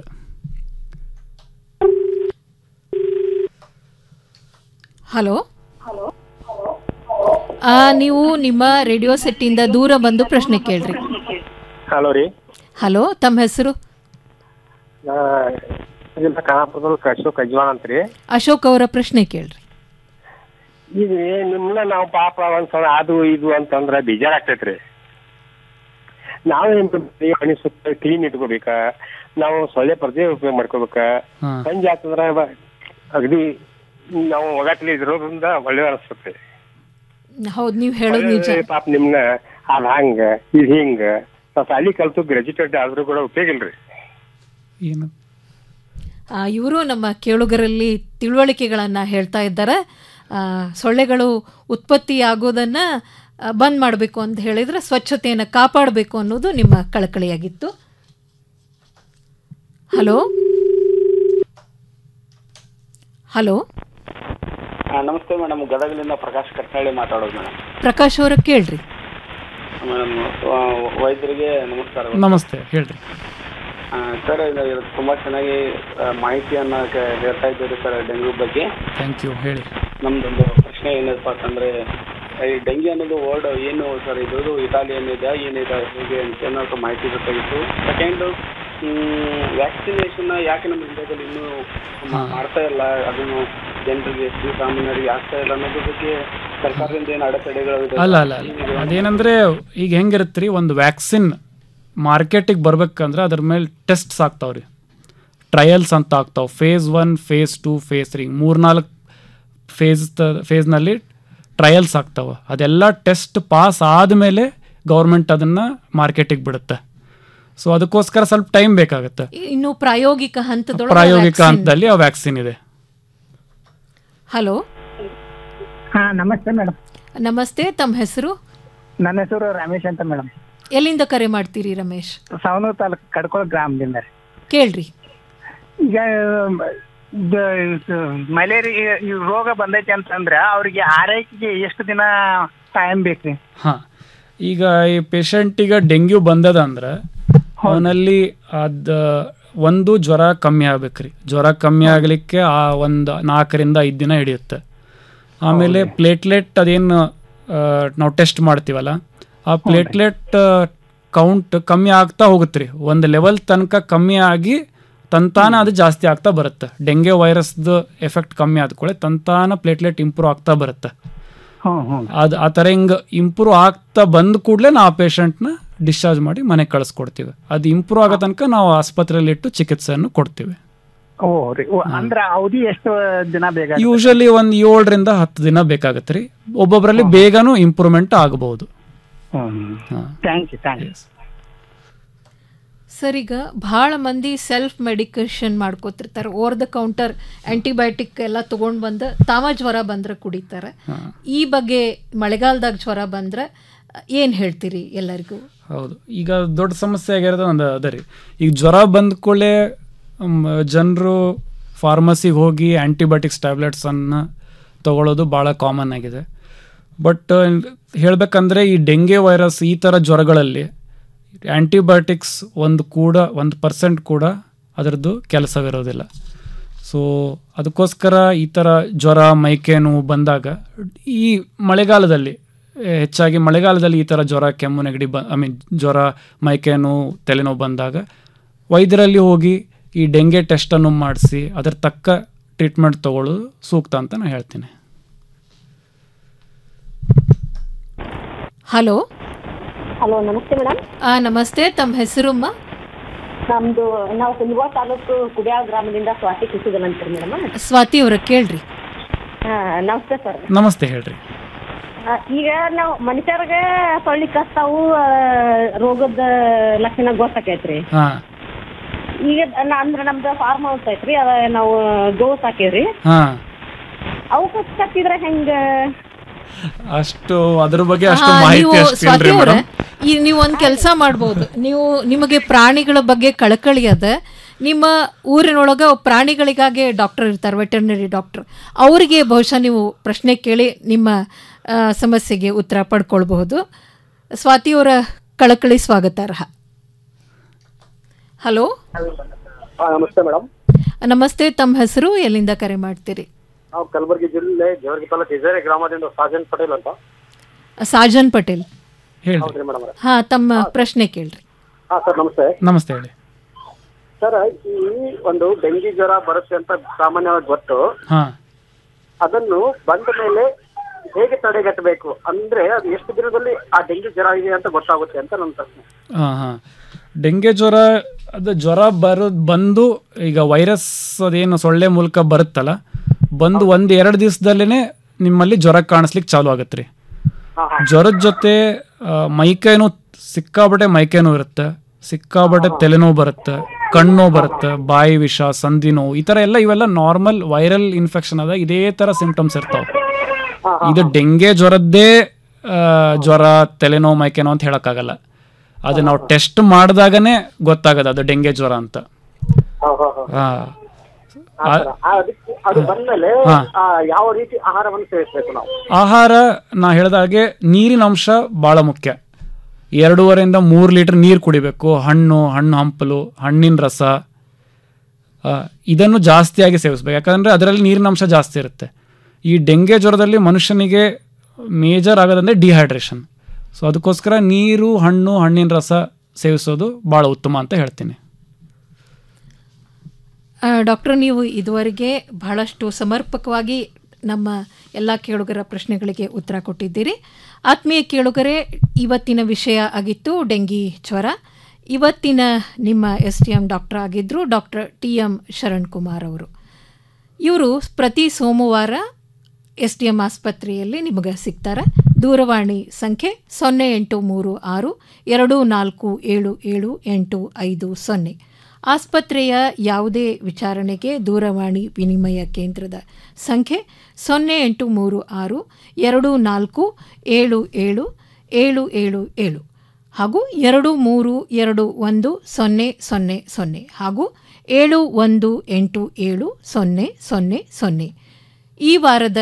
ಹಲೋ ಆ, ನೀವು ನಿಮ್ಮ ರೇಡಿಯೋ ಸೆಟ್ಟಿಂದ ದೂರ ಬಂದು ಪ್ರಶ್ನೆ ಕೇಳ್ರಿ ಹಲೋ ರೀ ಹಲೋ ತಮ್ಮ ಹೆಸರು ಇದೆಲ್ಲ ಖಾನಾಪುರದಲ್ಲಿ ಅಶೋಕ್ ಅಜ್ವಾನ್ ಅಂತ ರೀ ಅಶೋಕ್ ಅವರ ಪ್ರಶ್ನೆ ಕೇಳ್ರಿ ಈಗ ನಿಮ್ಮನ್ನ ನಾವು ಪಾಪ ಒಂದ್ಸಲ ಅದು ಇದು ಅಂತಂದ್ರ ಬೇಜಾರಾಗ್ತೈತ್ರಿ ನಾವೇನ್ ಮನೆ ಸುತ್ತ ಕ್ಲೀನ್ ಇಟ್ಕೋಬೇಕ ನಾವು ಸೊಳ್ಳೆ ಪರ್ದೆ ಉಪಯೋಗ ಮಾಡ್ಕೋಬೇಕ ಸಂಜೆ ಆತಂದ್ರ ಬ- ಅಗದಿ ನಾವು ಒಗಟ್ಲಿ ಇರೋದ್ರಿಂದ ಒಳ್ಳೆ ಅನಿಸ್ತೈತಿ ಹೌದು ನೀವು ಹೇಳೋದು ನಿಜ ಒಳ್ಳೆ ಪಾಪ ನಿಮ್ನ ಅದ್ ಹಂಗ ಇದ್ ಹಿಂಗ ನಾವ್ ಸಾಲಿ ಕಲ್ತು ಗ್ರಾಜುಯೇಟೆಡ್ ಆದ್ರೂ ಕೂಡ ಉಪಯೋಗ ಇಲ್ರಿ ಏನು ಇವರು ನಮ್ಮ ಕೇಳುಗರಲ್ಲಿ ತಿಳುವಳಿಕೆಗಳನ್ನು ಹೇಳ್ತಾ ಇದ್ದಾರೆ ಆ, ಸೊಳ್ಳೆಗಳು ಉತ್ಪತ್ತಿಯಾಗೋದನ್ನು ಬಂದ್ ಮಾಡಬೇಕು ಅಂತ ಹೇಳಿದ್ರೆ ಸ್ವಚ್ಛತೆಯನ್ನು ಕಾಪಾಡಬೇಕು ಅನ್ನೋದು ನಿಮ್ಮ ಕಳಕಳಿಯಾಗಿತ್ತು ಹಲೋ ಹಲೋ ಹಾ, ನಮಸ್ತೆ ಮೇಡಮ್ ಗದಗಲಿಂದ ಪ್ರಕಾಶ್ ಕಟ್ನಳ್ಳಿ ಮಾತಾಡೋದು ಮೇಡಮ್ ಪ್ರಕಾಶ್ ಅವರ ಕೇಳ್ರಿ ಮೇಡಮ್ ವೈದ್ಯರಿಗೆ ನಮಸ್ಕಾರ ನಮಸ್ತೆ ಹೇಳ್ರಿ ಸರ್ ಇದು ತುಂಬಾ ಚೆನ್ನಾಗಿ ಆ, ಮಾಹಿತಿಯನ್ನ ಕ- ಹೇಳ್ತಾ ಇದ್ದೀರಿ ಸರ್ ಡೆಂಗ್ಯೂ ಬಗ್ಗೆ ಥ್ಯಾಂಕ್ ಯು ಹೇಳಿ ನಮ್ದೊಂದು ಪ್ರಶ್ನೆ ಏನಪ್ಪ ಅಂತಂದ್ರೆ ಈ ಡೆಂಗ್ಯೂ ಅನ್ನೋದು ವರ್ಡ್ ಏನು ಸರ್ ಇದು ಇಟಾಲಿ ಏನಿದೆ ಏನಿದೆ ಹೇಗೆ ಅಂತ ಏನಾದ್ರು ಮಾಹಿತಿ ಬೇಕಾಗಿತ್ತು ಸೆಕೆಂಡ್ ವ್ಯಾಕ್ಸಿನೇಷನ್ ಯಾಕೆ ನಮ್ಮ ಇಂಡಿಯಾದಲ್ಲಿ ಇನ್ನೂ ಮಾ- ಮಾಡ್ತಾ ಇಲ್ಲ ಅದನ್ನು ಜನರಿಗೆ ಶ್ರೀ ಸಾಮಾನ್ಯರಿಗೆ ಆಗ್ತಾ ಇಲ್ಲ ಅನ್ನೋದ್ರ ಬಗ್ಗೆ ಸರ್ಕಾರದಿಂದ ಏನು ಅಡೆತಡೆಗಳು ಇದೆ? ಅಲ್ಲ ಅಲ್ಲ ಅಲ್ಲ ಅದೇನಂದ್ರೆ ಈಗ ಹೆಂಗಿರುತ್ತೆ ಒಂದು ವ್ಯಾಕ್ಸಿನ್ ಮಾರ್ಕೆಟಿಗೆ ಬರ್ಬೇಕಂದ್ರೆ ಅದ್ರ ಮೇಲೆ ಟೆಸ್ಟ್ಸ್ ಆಗ್ತಾವ್ರಿ ಟ್ರಯಲ್ಸ್ ಅಂತ ಆಗ್ತಾವೆ phase one phase two phase three ಮೂರ್ನಾಲ್ಕು ಫೇಸ್ ಫೇಸ್ನಲ್ಲಿ ಟ್ರಯಲ್ಸ್ ಆಗ್ತಾವೆ ಅದೆಲ್ಲ ಟೆಸ್ಟ್ ಪಾಸ್ ಆದಮೇಲೆ ಗೌರ್ಮೆಂಟ್ ಅದನ್ನು ಮಾರ್ಕೆಟಿಗೆ ಬಿಡುತ್ತೆ ಸೊ ಅದಕ್ಕೋಸ್ಕರ ಸ್ವಲ್ಪ ಟೈಮ್ ಬೇಕಾಗುತ್ತೆ ಇನ್ನು ಪ್ರಾಯೋಗಿಕ ಹಂತದೊಳಗೆ ಪ್ರಾಯೋಗಿಕ vaccine. ಹಂತದಲ್ಲಿ ಆ ವ್ಯಾಕ್ಸಿನ್ ಇದೆ ಹಲೋ ಹಾ ನಮಸ್ತೆ ಮೇಡಮ್ ನಮಸ್ತೆ ತಮ್ಮ ಹೆಸರು ನನ್ನ ಹೆಸರು ರಮೇಶ್ ಅಂತ ಮೇಡಮ್ ಎಲ್ಲಿಂದ ಕರೆ ಮಾಡ್ತೀರಿ ರಮೇಶ್ ಸವಣೂರು ತಾಲೂಕು ಕಡ್ಕೋಳ ಗ್ರಾಮದಿಂದ ರೀ. ಕೇಳ್ರಿ ಈಗ ಮಲೇರಿಯಾ ಈ ರೋಗ ಬಂದೈತಿ ಅಂತಂದ್ರ ಅವ್ರಿಗೆ ಆರೈಕೆಗೆ ಎಷ್ಟು ದಿನ ಟೈಮ್ ಬೇಕ್ರಿ ಹಾಂ ಈಗ ಈ ಪೇಷಂಟಿಗೆ ಡೆಂಗ್ಯೂ ಬಂದದ ಅಂದ್ರೆ ಅವನಲ್ಲಿ ಅದ ಒಂದು ಜ್ವರ ಕಮ್ಮಿ ಆಗ್ಬೇಕ್ರಿ ಜ್ವರ ಕಮ್ಮಿ ಆಗಲಿಕ್ಕೆ ಆ ಒಂದು ನಾಲ್ಕರಿಂದ ಐದು ದಿನ ಹಿಡಿಯುತ್ತೆ ಆಮೇಲೆ ಪ್ಲೇಟ್ಲೆಟ್ ಅದೇನು ನಾವು ಟೆಸ್ಟ್ ಮಾಡ್ತೀವಲ್ಲ ಆ ಪ್ಲೇಟ್ಲೆಟ್ ಕೌಂಟ್ ಕಮ್ಮಿ ಆಗ್ತಾ ಹೋಗುತ್ತೆ ರೀ ಒಂದು ಲೆವೆಲ್ ತನಕ ಕಮ್ಮಿ ಆಗಿ ತಂತಾನ ಅದು ಜಾಸ್ತಿ ಆಗ್ತಾ ಬರುತ್ತೆ ಡೆಂಗ್ಯೂ ವೈರಸ್ದು ಎಫೆಕ್ಟ್ ಕಮ್ಮಿ ಆದ ಕೂಡಲೇ ತಂತಾನ ಪ್ಲೇಟ್ಲೆಟ್ ಇಂಪ್ರೂವ್ ಆಗ್ತಾ ಬರುತ್ತೆ ಅದು ಆ ಥರ ಹಿಂಗೆ ಇಂಪ್ರೂವ್ ಆಗ್ತಾ ಬಂದ ಕೂಡಲೇ ನಾವು ಆ ಪೇಷಂಟ್ನ ಡಿಸ್ಚಾರ್ಜ್ ಮಾಡಿ ಮನೆಗೆ ಕಳಿಸ್ಕೊಡ್ತೀವಿ ಅದು ಇಂಪ್ರೂವ್ ಆಗೋ ತನಕ ನಾವು ಆಸ್ಪತ್ರೆಯಲ್ಲಿ ಇಟ್ಟು ಚಿಕಿತ್ಸೆಯನ್ನು ಕೊಡ್ತೀವಿ ಓ ರೀ ಓ, ಅಂದ್ರ ಅವಧಿ ಎಷ್ಟು ದಿನ ಬೇಗ ಯೂಶಲಿ ಒಂದು ಏಳರಿಂದ ಹತ್ತು ದಿನ ಬೇಕಾಗತ್ತೆ ರೀ ಒಬ್ಬೊಬ್ಬರಲ್ಲಿ ಬೇಗನೂ ಇಂಪ್ರೂವ್ಮೆಂಟ್ ಆಗಬಹುದು thank you thank you sir ಈಗ ಭಾಳ ಮಂದಿ ಸೆಲ್ಫ್ ಮೆಡಿಕೇಶನ್ ಮಾಡ್ಕೋತಿರ್ತಾರೆ ಓವರ್ ದ ಕೌಂಟರ್ ಆಂಟಿಬಯೋಟಿಕ್ ಎಲ್ಲ ತೊಗೊಂಡು ಬಂದು ತಾವ ಜ್ವರ ಬಂದ್ರೆ ಕುಡಿತಾರೆ ಈ ಬಗ್ಗೆ ಮಳೆಗಾಲದಾಗ ಜ್ವರ ಬಂದ್ರೆ ಏನು ಹೇಳ್ತೀರಿ ಎಲ್ಲರಿಗೂ ಹೌದು ಈಗ ದೊಡ್ಡ ಸಮಸ್ಯೆ ಆಗಿರೋದು ಒಂದು ಅದ ರೀ ಈಗ ಜ್ವರ ಬಂದ ಕೂಡಲೇ ಜನರು ಫಾರ್ಮಸಿಗೆ ಹೋಗಿ ಆ್ಯಂಟಿಬಯೋಟಿಕ್ಸ್ ಟ್ಯಾಬ್ಲೆಟ್ಸನ್ನು ತಗೊಳ್ಳೋದು ಭಾಳ ಕಾಮನ್ ಆಗಿದೆ ಬಟ್ ಹೇಳಬೇಕಂದ್ರೆ ಈ ಡೆಂಗ್ಯೂ ವೈರಸ್ ಈ ಥರ ಜ್ವರಗಳಲ್ಲಿ ಆ್ಯಂಟಿಬಯೋಟಿಕ್ಸ್ ಒಂದು ಕೂಡ ಒಂದು ಪರ್ಸೆಂಟ್ ಕೂಡ ಅದರದ್ದು ಕೆಲಸವಿರೋದಿಲ್ಲ ಸೊ ಅದಕ್ಕೋಸ್ಕರ ಈ ಥರ ಜ್ವರ ಮೈಕೈ ನೋವು ಬಂದಾಗ ಈ ಮಳೆಗಾಲದಲ್ಲಿ ಏ, ಹೆಚ್ಚಾಗಿ ಮಳೆಗಾಲದಲ್ಲಿ ಈ ಥರ ಜ್ವರ ಕೆಮ್ಮು ನೆಗಡಿ ಬ ಐ ಮೀನ್ ಜ್ವರ ಮೈಕೈ ನೋವು ತಲೆನೋವು ಬಂದಾಗ ವೈದ್ಯರಲ್ಲಿ ಹೋಗಿ ಈ ಡೆಂಗೆ ಟೆಸ್ಟನ್ನು ಮಾಡಿಸಿ ಅದರ ತಕ್ಕ ಟ್ರೀಟ್ಮೆಂಟ್ ತಗೊಳ್ಳೋದು ಸೂಕ್ತ ಅಂತ ನಾನು ಹೇಳ್ತೀನಿ ಹಲೋ ಹಲೋ ನಮಸ್ತೆ ಮೇಡಮ್ ಆ ನಮಸ್ತೆ ತಮ್ಮ ಹೆಸರಮ್ಮ ನಮ್ದು ನಾವು ಕುಂದಗೋಳ ತಾಲೂಕು ಕುಡಿಯಾಳ ಗ್ರಾಮದಿಂದ ಸ್ವಾತಿ ಕಿಸಿದಲ್ ಅಂತೀರಿ ಮೇಡಮ್ ಸ್ವಾತಿ ಅವರ ಕೇಳ್ರಿ ನಮಸ್ತೆ ಸರ್ ನಮಸ್ತೆ ಹೇಳ್ರಿ ಈಗ ನಾವು ಮನುಷ್ಯರಿಗೆ ಸೊಳ್ಳಿ ಕಸ್ತಾವು ಆ, ರೋಗದ ಲಕ್ಷಣ ಗೊತ್ತಾಕೈತ್ರಿ ಹಾ ಈಗ ನ- ಅಂದ್ರ ನಮ್ದು ಫಾರ್ಮ್ ಹೌಸ್ ಐತ್ರಿ ಅದ ನಾವು ಗೋ ಸಾಕೇವ್ರಿ ಹಾ ಅವಕ್ಕೆ ಕತ್ತಿದ್ರೆ ಹೆಂಗ ಅಷ್ಟು ಅದ್ರ ಬಗ್ಗೆ ಅಷ್ಟು ಹಾ, ಮಾಹಿತಿ ನೀವು ಅಷ್ಟು ಸ್ವಾತಿ ಇಲ್ರಿ ಅವರೇ, ಮೇಡಮ್ ಈ ನೀವು ಒಂದು ಕೆಲಸ ಮಾಡ್ಬೋದು ನೀವು ನಿಮಗೆ ಪ್ರಾಣಿಗಳ ಬಗ್ಗೆ ಕಳಕಳಿ ಅದ ನಿಮ್ಮ ಊರಿನೊಳಗೆ ಪ್ರಾಣಿಗಳಿಗಾಗಿ ಡಾಕ್ಟರ್ ಇರ್ತಾರೆ ವೆಟರ್ನರಿ ಡಾಕ್ಟರ್ ಅವರಿಗೆ ಬಹುಶಃ ನೀವು ಪ್ರಶ್ನೆ ಕೇಳಿ ನಿಮ್ಮ ಆ, ಸಮಸ್ಯೆಗೆ ಉತ್ತರ ಪಡ್ಕೊಳ್ಬಹುದು ಸ್ವಾತಿಯವರ ಕಳಕಳಿ ಸ್ವಾಗತಾರ್ಹ ಹಲೋ ನಮಸ್ತೆ ಮೇಡಮ್ ನಮಸ್ತೆ ತಮ್ಮ ಹೆಸರು ಎಲ್ಲಿಂದ ಕರೆ ಮಾಡ್ತೀರಿ ನಾವು ಕಲಬುರಗಿ ಜಿಲ್ಲೆ ಜೇವರ್ಗಿ ತಾಲೂಕು ಇಜೇರಿ ಗ್ರಾಮದಿಂದ ಸಾಜನ್ ಪಟೇಲ್ ಅಂತ ಸಾಜನ್ ಪಟೇಲ್ ಹೌದ್ರಿ ಮೇಡಮ್ ಹಾ ತಮ್ಮ ಪ್ರಶ್ನೆ ಕೇಳ್ರಿ ಹಾ ಸರ್ ನಮಸ್ತೆ ನಮಸ್ತೆ ಹೇಳಿ ಸರ್ ಈ ಒಂದು ಡೆಂಗಿ ಜ್ವರ ಬರುತ್ತೆ ಅಂತ ಸಾಮಾನ್ಯವಾಗಿ ಗೊತ್ತು ಹಾ ಅದನ್ನು ಬಂದ ಮೇಲೆ ಹೇಗೆ ತಡೆಗಟ್ಟಬೇಕು ಅಂದ್ರೆ ಅದು ಎಷ್ಟು ದಿನದಲ್ಲಿ ಆ ಡೆಂಗಿ ಜ್ವರ ಇದೆ ಅಂತ ಗೊತ್ತಾಗುತ್ತೆ ಅಂತ ನನ್ನ ಪ್ರಶ್ನೆ ಹಾ ಹಾ ಡೆಂಗೆ ಜ್ವರ ಅದು ಜ್ವರ ಬರೋದು ಬಂದು ಈಗ ವೈರಸ್ ಅದೇನು ಸೊಳ್ಳೆ ಮೂಲಕ ಬರುತ್ತಲ್ಲ ಬಂದು ಒಂದು ಎರಡು ದಿವಸದಲ್ಲೇ ನಿಮ್ಮಲ್ಲಿ ಜ್ವರ ಕಾಣಿಸ್ಲಿಕ್ಕೆ ಚಾಲು ಆಗತ್ತೆ ರೀ ಜ್ವರದ ಜೊತೆ ಆ, ಮೈಕೈನೂ ಸಿಕ್ಕಾಬಟ್ಟೆ ಮೈಕೈನೂ ಇರುತ್ತೆ ಸಿಕ್ಕಾಬಟ್ಟೆ ತಲೆನೋವು ಬರುತ್ತೆ ಕಣ್ಣು ಬರುತ್ತೆ ಬಾಯಿ ವಿಷ ಸಂಧಿ ನೋವು ಈ ಥರ ಎಲ್ಲ ಇವೆಲ್ಲ ನಾರ್ಮಲ್ ವೈರಲ್ ಇನ್ಫೆಕ್ಷನ್ ಅದ ಇದೇ ಥರ ಸಿಂಪ್ಟಮ್ಸ್ ಇರ್ತಾವೆ ಇದು ಡೆಂಗೆ ಜ್ವರದ್ದೇ ಆ, ಜ್ವರ ತಲೆನೋವು ಮೈಕೈನೋ ಅಂತ ಹೇಳಕ್ಕಾಗಲ್ಲ ಅದು ನಾವು ಟೆಸ್ಟ್ ಮಾಡಿದಾಗನೇ ಗೊತ್ತಾಗದ ಅದು ಡೆಂಗೆ ಜ್ವರ ಅಂತ ಹಾ ಆ ಥರ. ಆ, ಅದಕ್ಕೆ ಅದು ಬಂದ್ಮೇಲೆ ಹಾ. ಆ, ಯಾವ ರೀತಿ ಆಹಾರವನ್ನು ಸೇವಿಸಬೇಕು ನಾವು ಆಹಾರ ನಾ ಹೇಳ್ದ ಹಾಗೆ ನೀರಿನ ಅಂಶ ಭಾಳ ಮುಖ್ಯ ಎರಡೂವರೆಯಿಂದ ಮೂರು ಲೀಟರ್ ನೀರು ಕುಡಿಬೇಕು ಹಣ್ಣು ಹಣ್ಣು ಹಂಪಲು ಹಣ್ಣಿನ ರಸ ಆ, ಇದನ್ನು ಜಾಸ್ತಿಯಾಗಿ ಸೇವಿಸ್ಬೇಕು ಯಾಕಂದರೆ ಅದರಲ್ಲಿ ನೀರಿನ ಅಂಶ ಜಾಸ್ತಿ ಇರುತ್ತೆ ಈ ಡೆಂಗೆ ಜ್ವರದಲ್ಲಿ ಮನುಷ್ಯನಿಗೆ ಮೇಜರ್ ಆಗೋದಂದರೆ ಡಿಹೈಡ್ರೇಷನ್ ಸೊ ಅದಕ್ಕೋಸ್ಕರ ನೀರು ಹಣ್ಣು ಹಣ್ಣಿನ ರಸ ಸೇವಿಸೋದು ಭಾಳ ಉತ್ತಮ ಅಂತ ಹೇಳ್ತೀನಿ ಆ, ಡಾಕ್ಟರ್ ನೀವು ಇದುವರೆಗೆ ಬಹಳಷ್ಟು ಸಮರ್ಪಕವಾಗಿ ನಮ್ಮ ಎಲ್ಲ ಕೇಳುಗರ ಪ್ರಶ್ನೆಗಳಿಗೆ ಉತ್ತರ ಕೊಟ್ಟಿದ್ದೀರಿ ಆತ್ಮೀಯ ಕೇಳುಗರೆ ಇವತ್ತಿನ ವಿಷಯ ಆಗಿತ್ತು ಡೆಂಗಿ ಜ್ವರ ಇವತ್ತಿನ ನಿಮ್ಮ ಎಸ್ ಟಿ ಎಂ ಡಾಕ್ಟರ್ ಆಗಿದ್ದರು doctor T M Sharan Kumar ಅವರು ಇವರು ಪ್ರತಿ ಸೋಮವಾರ ಎಸ್ ಡಿ ಎಂ ಆಸ್ಪತ್ರೆಯಲ್ಲಿ ನಿಮಗೆ ಸಿಗ್ತಾರೆ ದೂರವಾಣಿ ಸಂಖ್ಯೆ ಸೊನ್ನೆ ಎಂಟು ಮೂರು ಆರು ಎರಡು ನಾಲ್ಕು ಏಳು ಏಳು ಎಂಟು ಐದು ಸೊನ್ನೆ ಆಸ್ಪತ್ರೆಯ ಯಾವುದೇ ವಿಚಾರಣೆಗೆ ದೂರವಾಣಿ ವಿನಿಮಯ ಕೇಂದ್ರದ ಸಂಖ್ಯೆ ಸೊನ್ನೆ ಎಂಟು ಮೂರು ಆರು ಎರಡು ನಾಲ್ಕು ಏಳು ಏಳು ಏಳು ಏಳು ಏಳು ಹಾಗೂ ಎರಡು ಮೂರು ಎರಡು ಒಂದು ಸೊನ್ನೆ ಸೊನ್ನೆ ಸೊನ್ನೆ ಹಾಗೂ ಏಳು ಒಂದು ಎಂಟು ಏಳು ಸೊನ್ನೆ ಸೊನ್ನೆ ಸೊನ್ನೆ ಈ ವಾರದ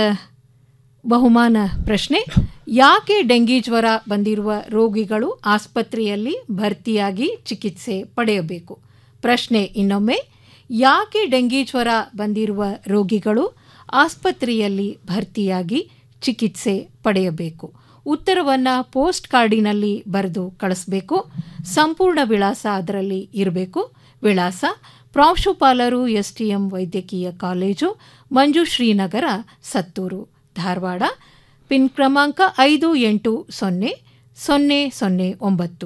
ಬಹುಮಾನ ಪ್ರಶ್ನೆ ಯಾಕೆ ಡೆಂಗಿ ಜ್ವರ ಬಂದಿರುವ ರೋಗಿಗಳು ಆಸ್ಪತ್ರೆಯಲ್ಲಿ ಭರ್ತಿಯಾಗಿ ಚಿಕಿತ್ಸೆ ಪಡೆಯಬೇಕು ಪ್ರಶ್ನೆ ಇನ್ನೊಮ್ಮೆ ಯಾಕೆ ಡೆಂಗಿ ಜ್ವರ ಬಂದಿರುವ ರೋಗಿಗಳು ಆಸ್ಪತ್ರೆಯಲ್ಲಿ ಭರ್ತಿಯಾಗಿ ಚಿಕಿತ್ಸೆ ಪಡೆಯಬೇಕು ಉತ್ತರವನ್ನು ಪೋಸ್ಟ್ ಕಾರ್ಡಿನಲ್ಲಿ ಬರೆದು ಕಳಿಸ್ಬೇಕು ಸಂಪೂರ್ಣ ವಿಳಾಸ ಅದರಲ್ಲಿ ಇರಬೇಕು ವಿಳಾಸ ಪ್ರಾಂಶುಪಾಲರು ಎಸ್ ಟಿ ಎಂ ವೈದ್ಯಕೀಯ ಕಾಲೇಜು ಮಂಜುಶ್ರೀನಗರ ಸತ್ತೂರು ಧಾರವಾಡ ಪಿನ್ ಕ್ರಮಾಂಕ ಐದು ಎಂಟು ಸೊನ್ನೆ ಸೊನ್ನೆ ಸೊನ್ನೆ ಒಂಬತ್ತು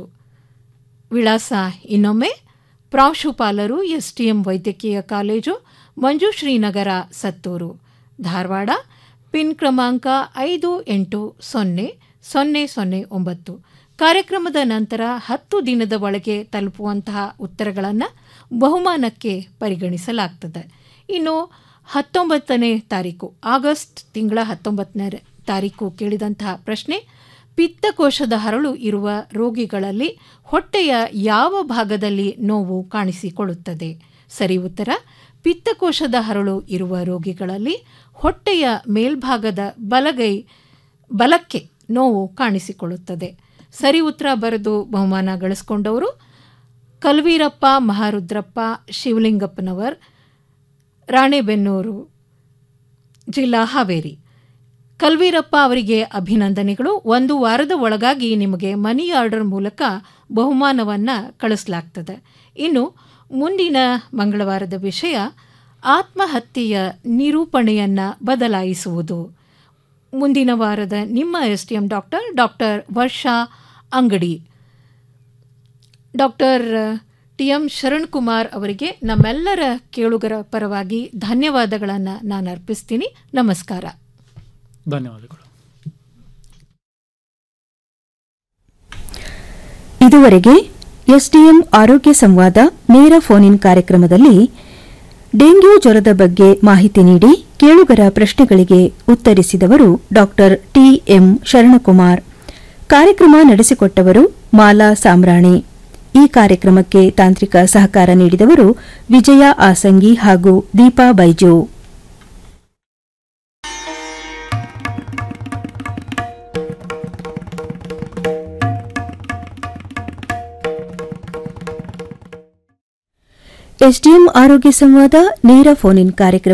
ವಿಳಾಸ ಇನ್ನೊಮ್ಮೆ ಪ್ರಾಂಶುಪಾಲರು ಎಸ್ ಟಿ ಎಂ ವೈದ್ಯಕೀಯ ಕಾಲೇಜು ಮಂಜುಶ್ರೀನಗರ ಸತ್ತೂರು ಧಾರವಾಡ ಪಿನ್ ಕ್ರಮಾಂಕ ಐದು ಎಂಟು ಸೊನ್ನೆ ಸೊನ್ನೆ ಸೊನ್ನೆ ಒಂಬತ್ತು ಕಾರ್ಯಕ್ರಮದ ನಂತರ ಹತ್ತು ದಿನದ ಒಳಗೆ ತಲುಪುವಂತಹ ಉತ್ತರಗಳನ್ನು ಬಹುಮಾನಕ್ಕೆ ಪರಿಗಣಿಸಲಾಗ್ತದೆ ಇನ್ನು ಹತ್ತೊಂಬತ್ತನೇ ತಾರೀಕು ಆಗಸ್ಟ್ ತಿಂಗಳ ಹತ್ತೊಂಬತ್ತನೇ ತಾರೀಕು ಕೇಳಿದಂತಹ ಪ್ರಶ್ನೆ ಪಿತ್ತಕೋಶದ ಹರಳು ಇರುವ ರೋಗಿಗಳಲ್ಲಿ ಹೊಟ್ಟೆಯ ಯಾವ ಭಾಗದಲ್ಲಿ ನೋವು ಕಾಣಿಸಿಕೊಳ್ಳುತ್ತದೆ ಸರಿ ಉತ್ತರ ಪಿತ್ತಕೋಶದ ಹರಳು ಇರುವ ರೋಗಿಗಳಲ್ಲಿ ಹೊಟ್ಟೆಯ ಮೇಲ್ಭಾಗದ ಬಲಗೈ ಬಲಕ್ಕೆ ನೋವು ಕಾಣಿಸಿಕೊಳ್ಳುತ್ತದೆ ಸರಿ ಉತ್ತರ ಬರೆದು ಬಹುಮಾನ ಗಳಿಸ್ಕೊಂಡವರು ಕಲ್ವೀರಪ್ಪ ಮಹಾರುದ್ರಪ್ಪ ಶಿವಲಿಂಗಪ್ಪನವರ್ ರಾಣೆಬೆನ್ನೂರು ಜಿಲ್ಲಾ ಹಾವೇರಿ ಕಲ್ವೀರಪ್ಪ ಅವರಿಗೆ ಅಭಿನಂದನೆಗಳು ಒಂದು ವಾರದ ಒಳಗಾಗಿ ನಿಮಗೆ ಮನಿ ಆರ್ಡರ್ ಮೂಲಕ ಬಹುಮಾನವನ್ನು ಕಳಿಸಲಾಗ್ತದೆ ಇನ್ನು ಮುಂದಿನ ಮಂಗಳವಾರದ ವಿಷಯ ಆತ್ಮಹತ್ಯೆಯ ನಿರೂಪಣೆಯನ್ನು ಬದಲಾಯಿಸುವುದು ಮುಂದಿನ ವಾರದ ನಿಮ್ಮ S D M doctor doctor Varsha Angadi doctor T M Sharan Kumar ಅವರಿಗೆ ನಮ್ಮೆಲ್ಲರ ಕೇಳುಗರ ಪರವಾಗಿ ಧನ್ಯವಾದಗಳನ್ನು ನಾನು ಅರ್ಪಿಸ್ತೀನಿ ನಮಸ್ಕಾರ ಧನ್ಯವಾದಗಳು ಇದುವರೆಗೆ ಎಸ್ಡಿಎಂ ಆರೋಗ್ಯ ಸಂವಾದ ನೇರ ಫೋನ್ ಇನ್ ಕಾರ್ಯಕ್ರಮದಲ್ಲಿ ಡೆಂಗ್ಯೂ ಜ್ವರದ ಬಗ್ಗೆ ಮಾಹಿತಿ ನೀಡಿ ಕೇಳುಗರ ಪ್ರಶ್ನೆಗಳಿಗೆ ಉತ್ತರಿಸಿದವರು ಡಾ ಟಿಎಂ ಶರಣಕುಮಾರ್ ಕಾರ್ಯಕ್ರಮ ನಡೆಸಿಕೊಟ್ಟವರು ಮಾಲಾ ಸಾಮ್ರಾಣಿ ಈ ಕಾರ್ಯಕ್ರಮಕ್ಕೆ ತಾಂತ್ರಿಕ ಸಹಕಾರ ನೀಡಿದವರು ವಿಜಯ ಆಸಂಗಿ ಹಾಗೂ ದೀಪಾ ಬೈಜು ಎಸ್ಡಿಎಂ ಆರೋಗ್ಯ ಸಂವಾದ ನೇರ ಫೋನ್ ಇನ್ ಕಾರ್ಯಕ್ರಮ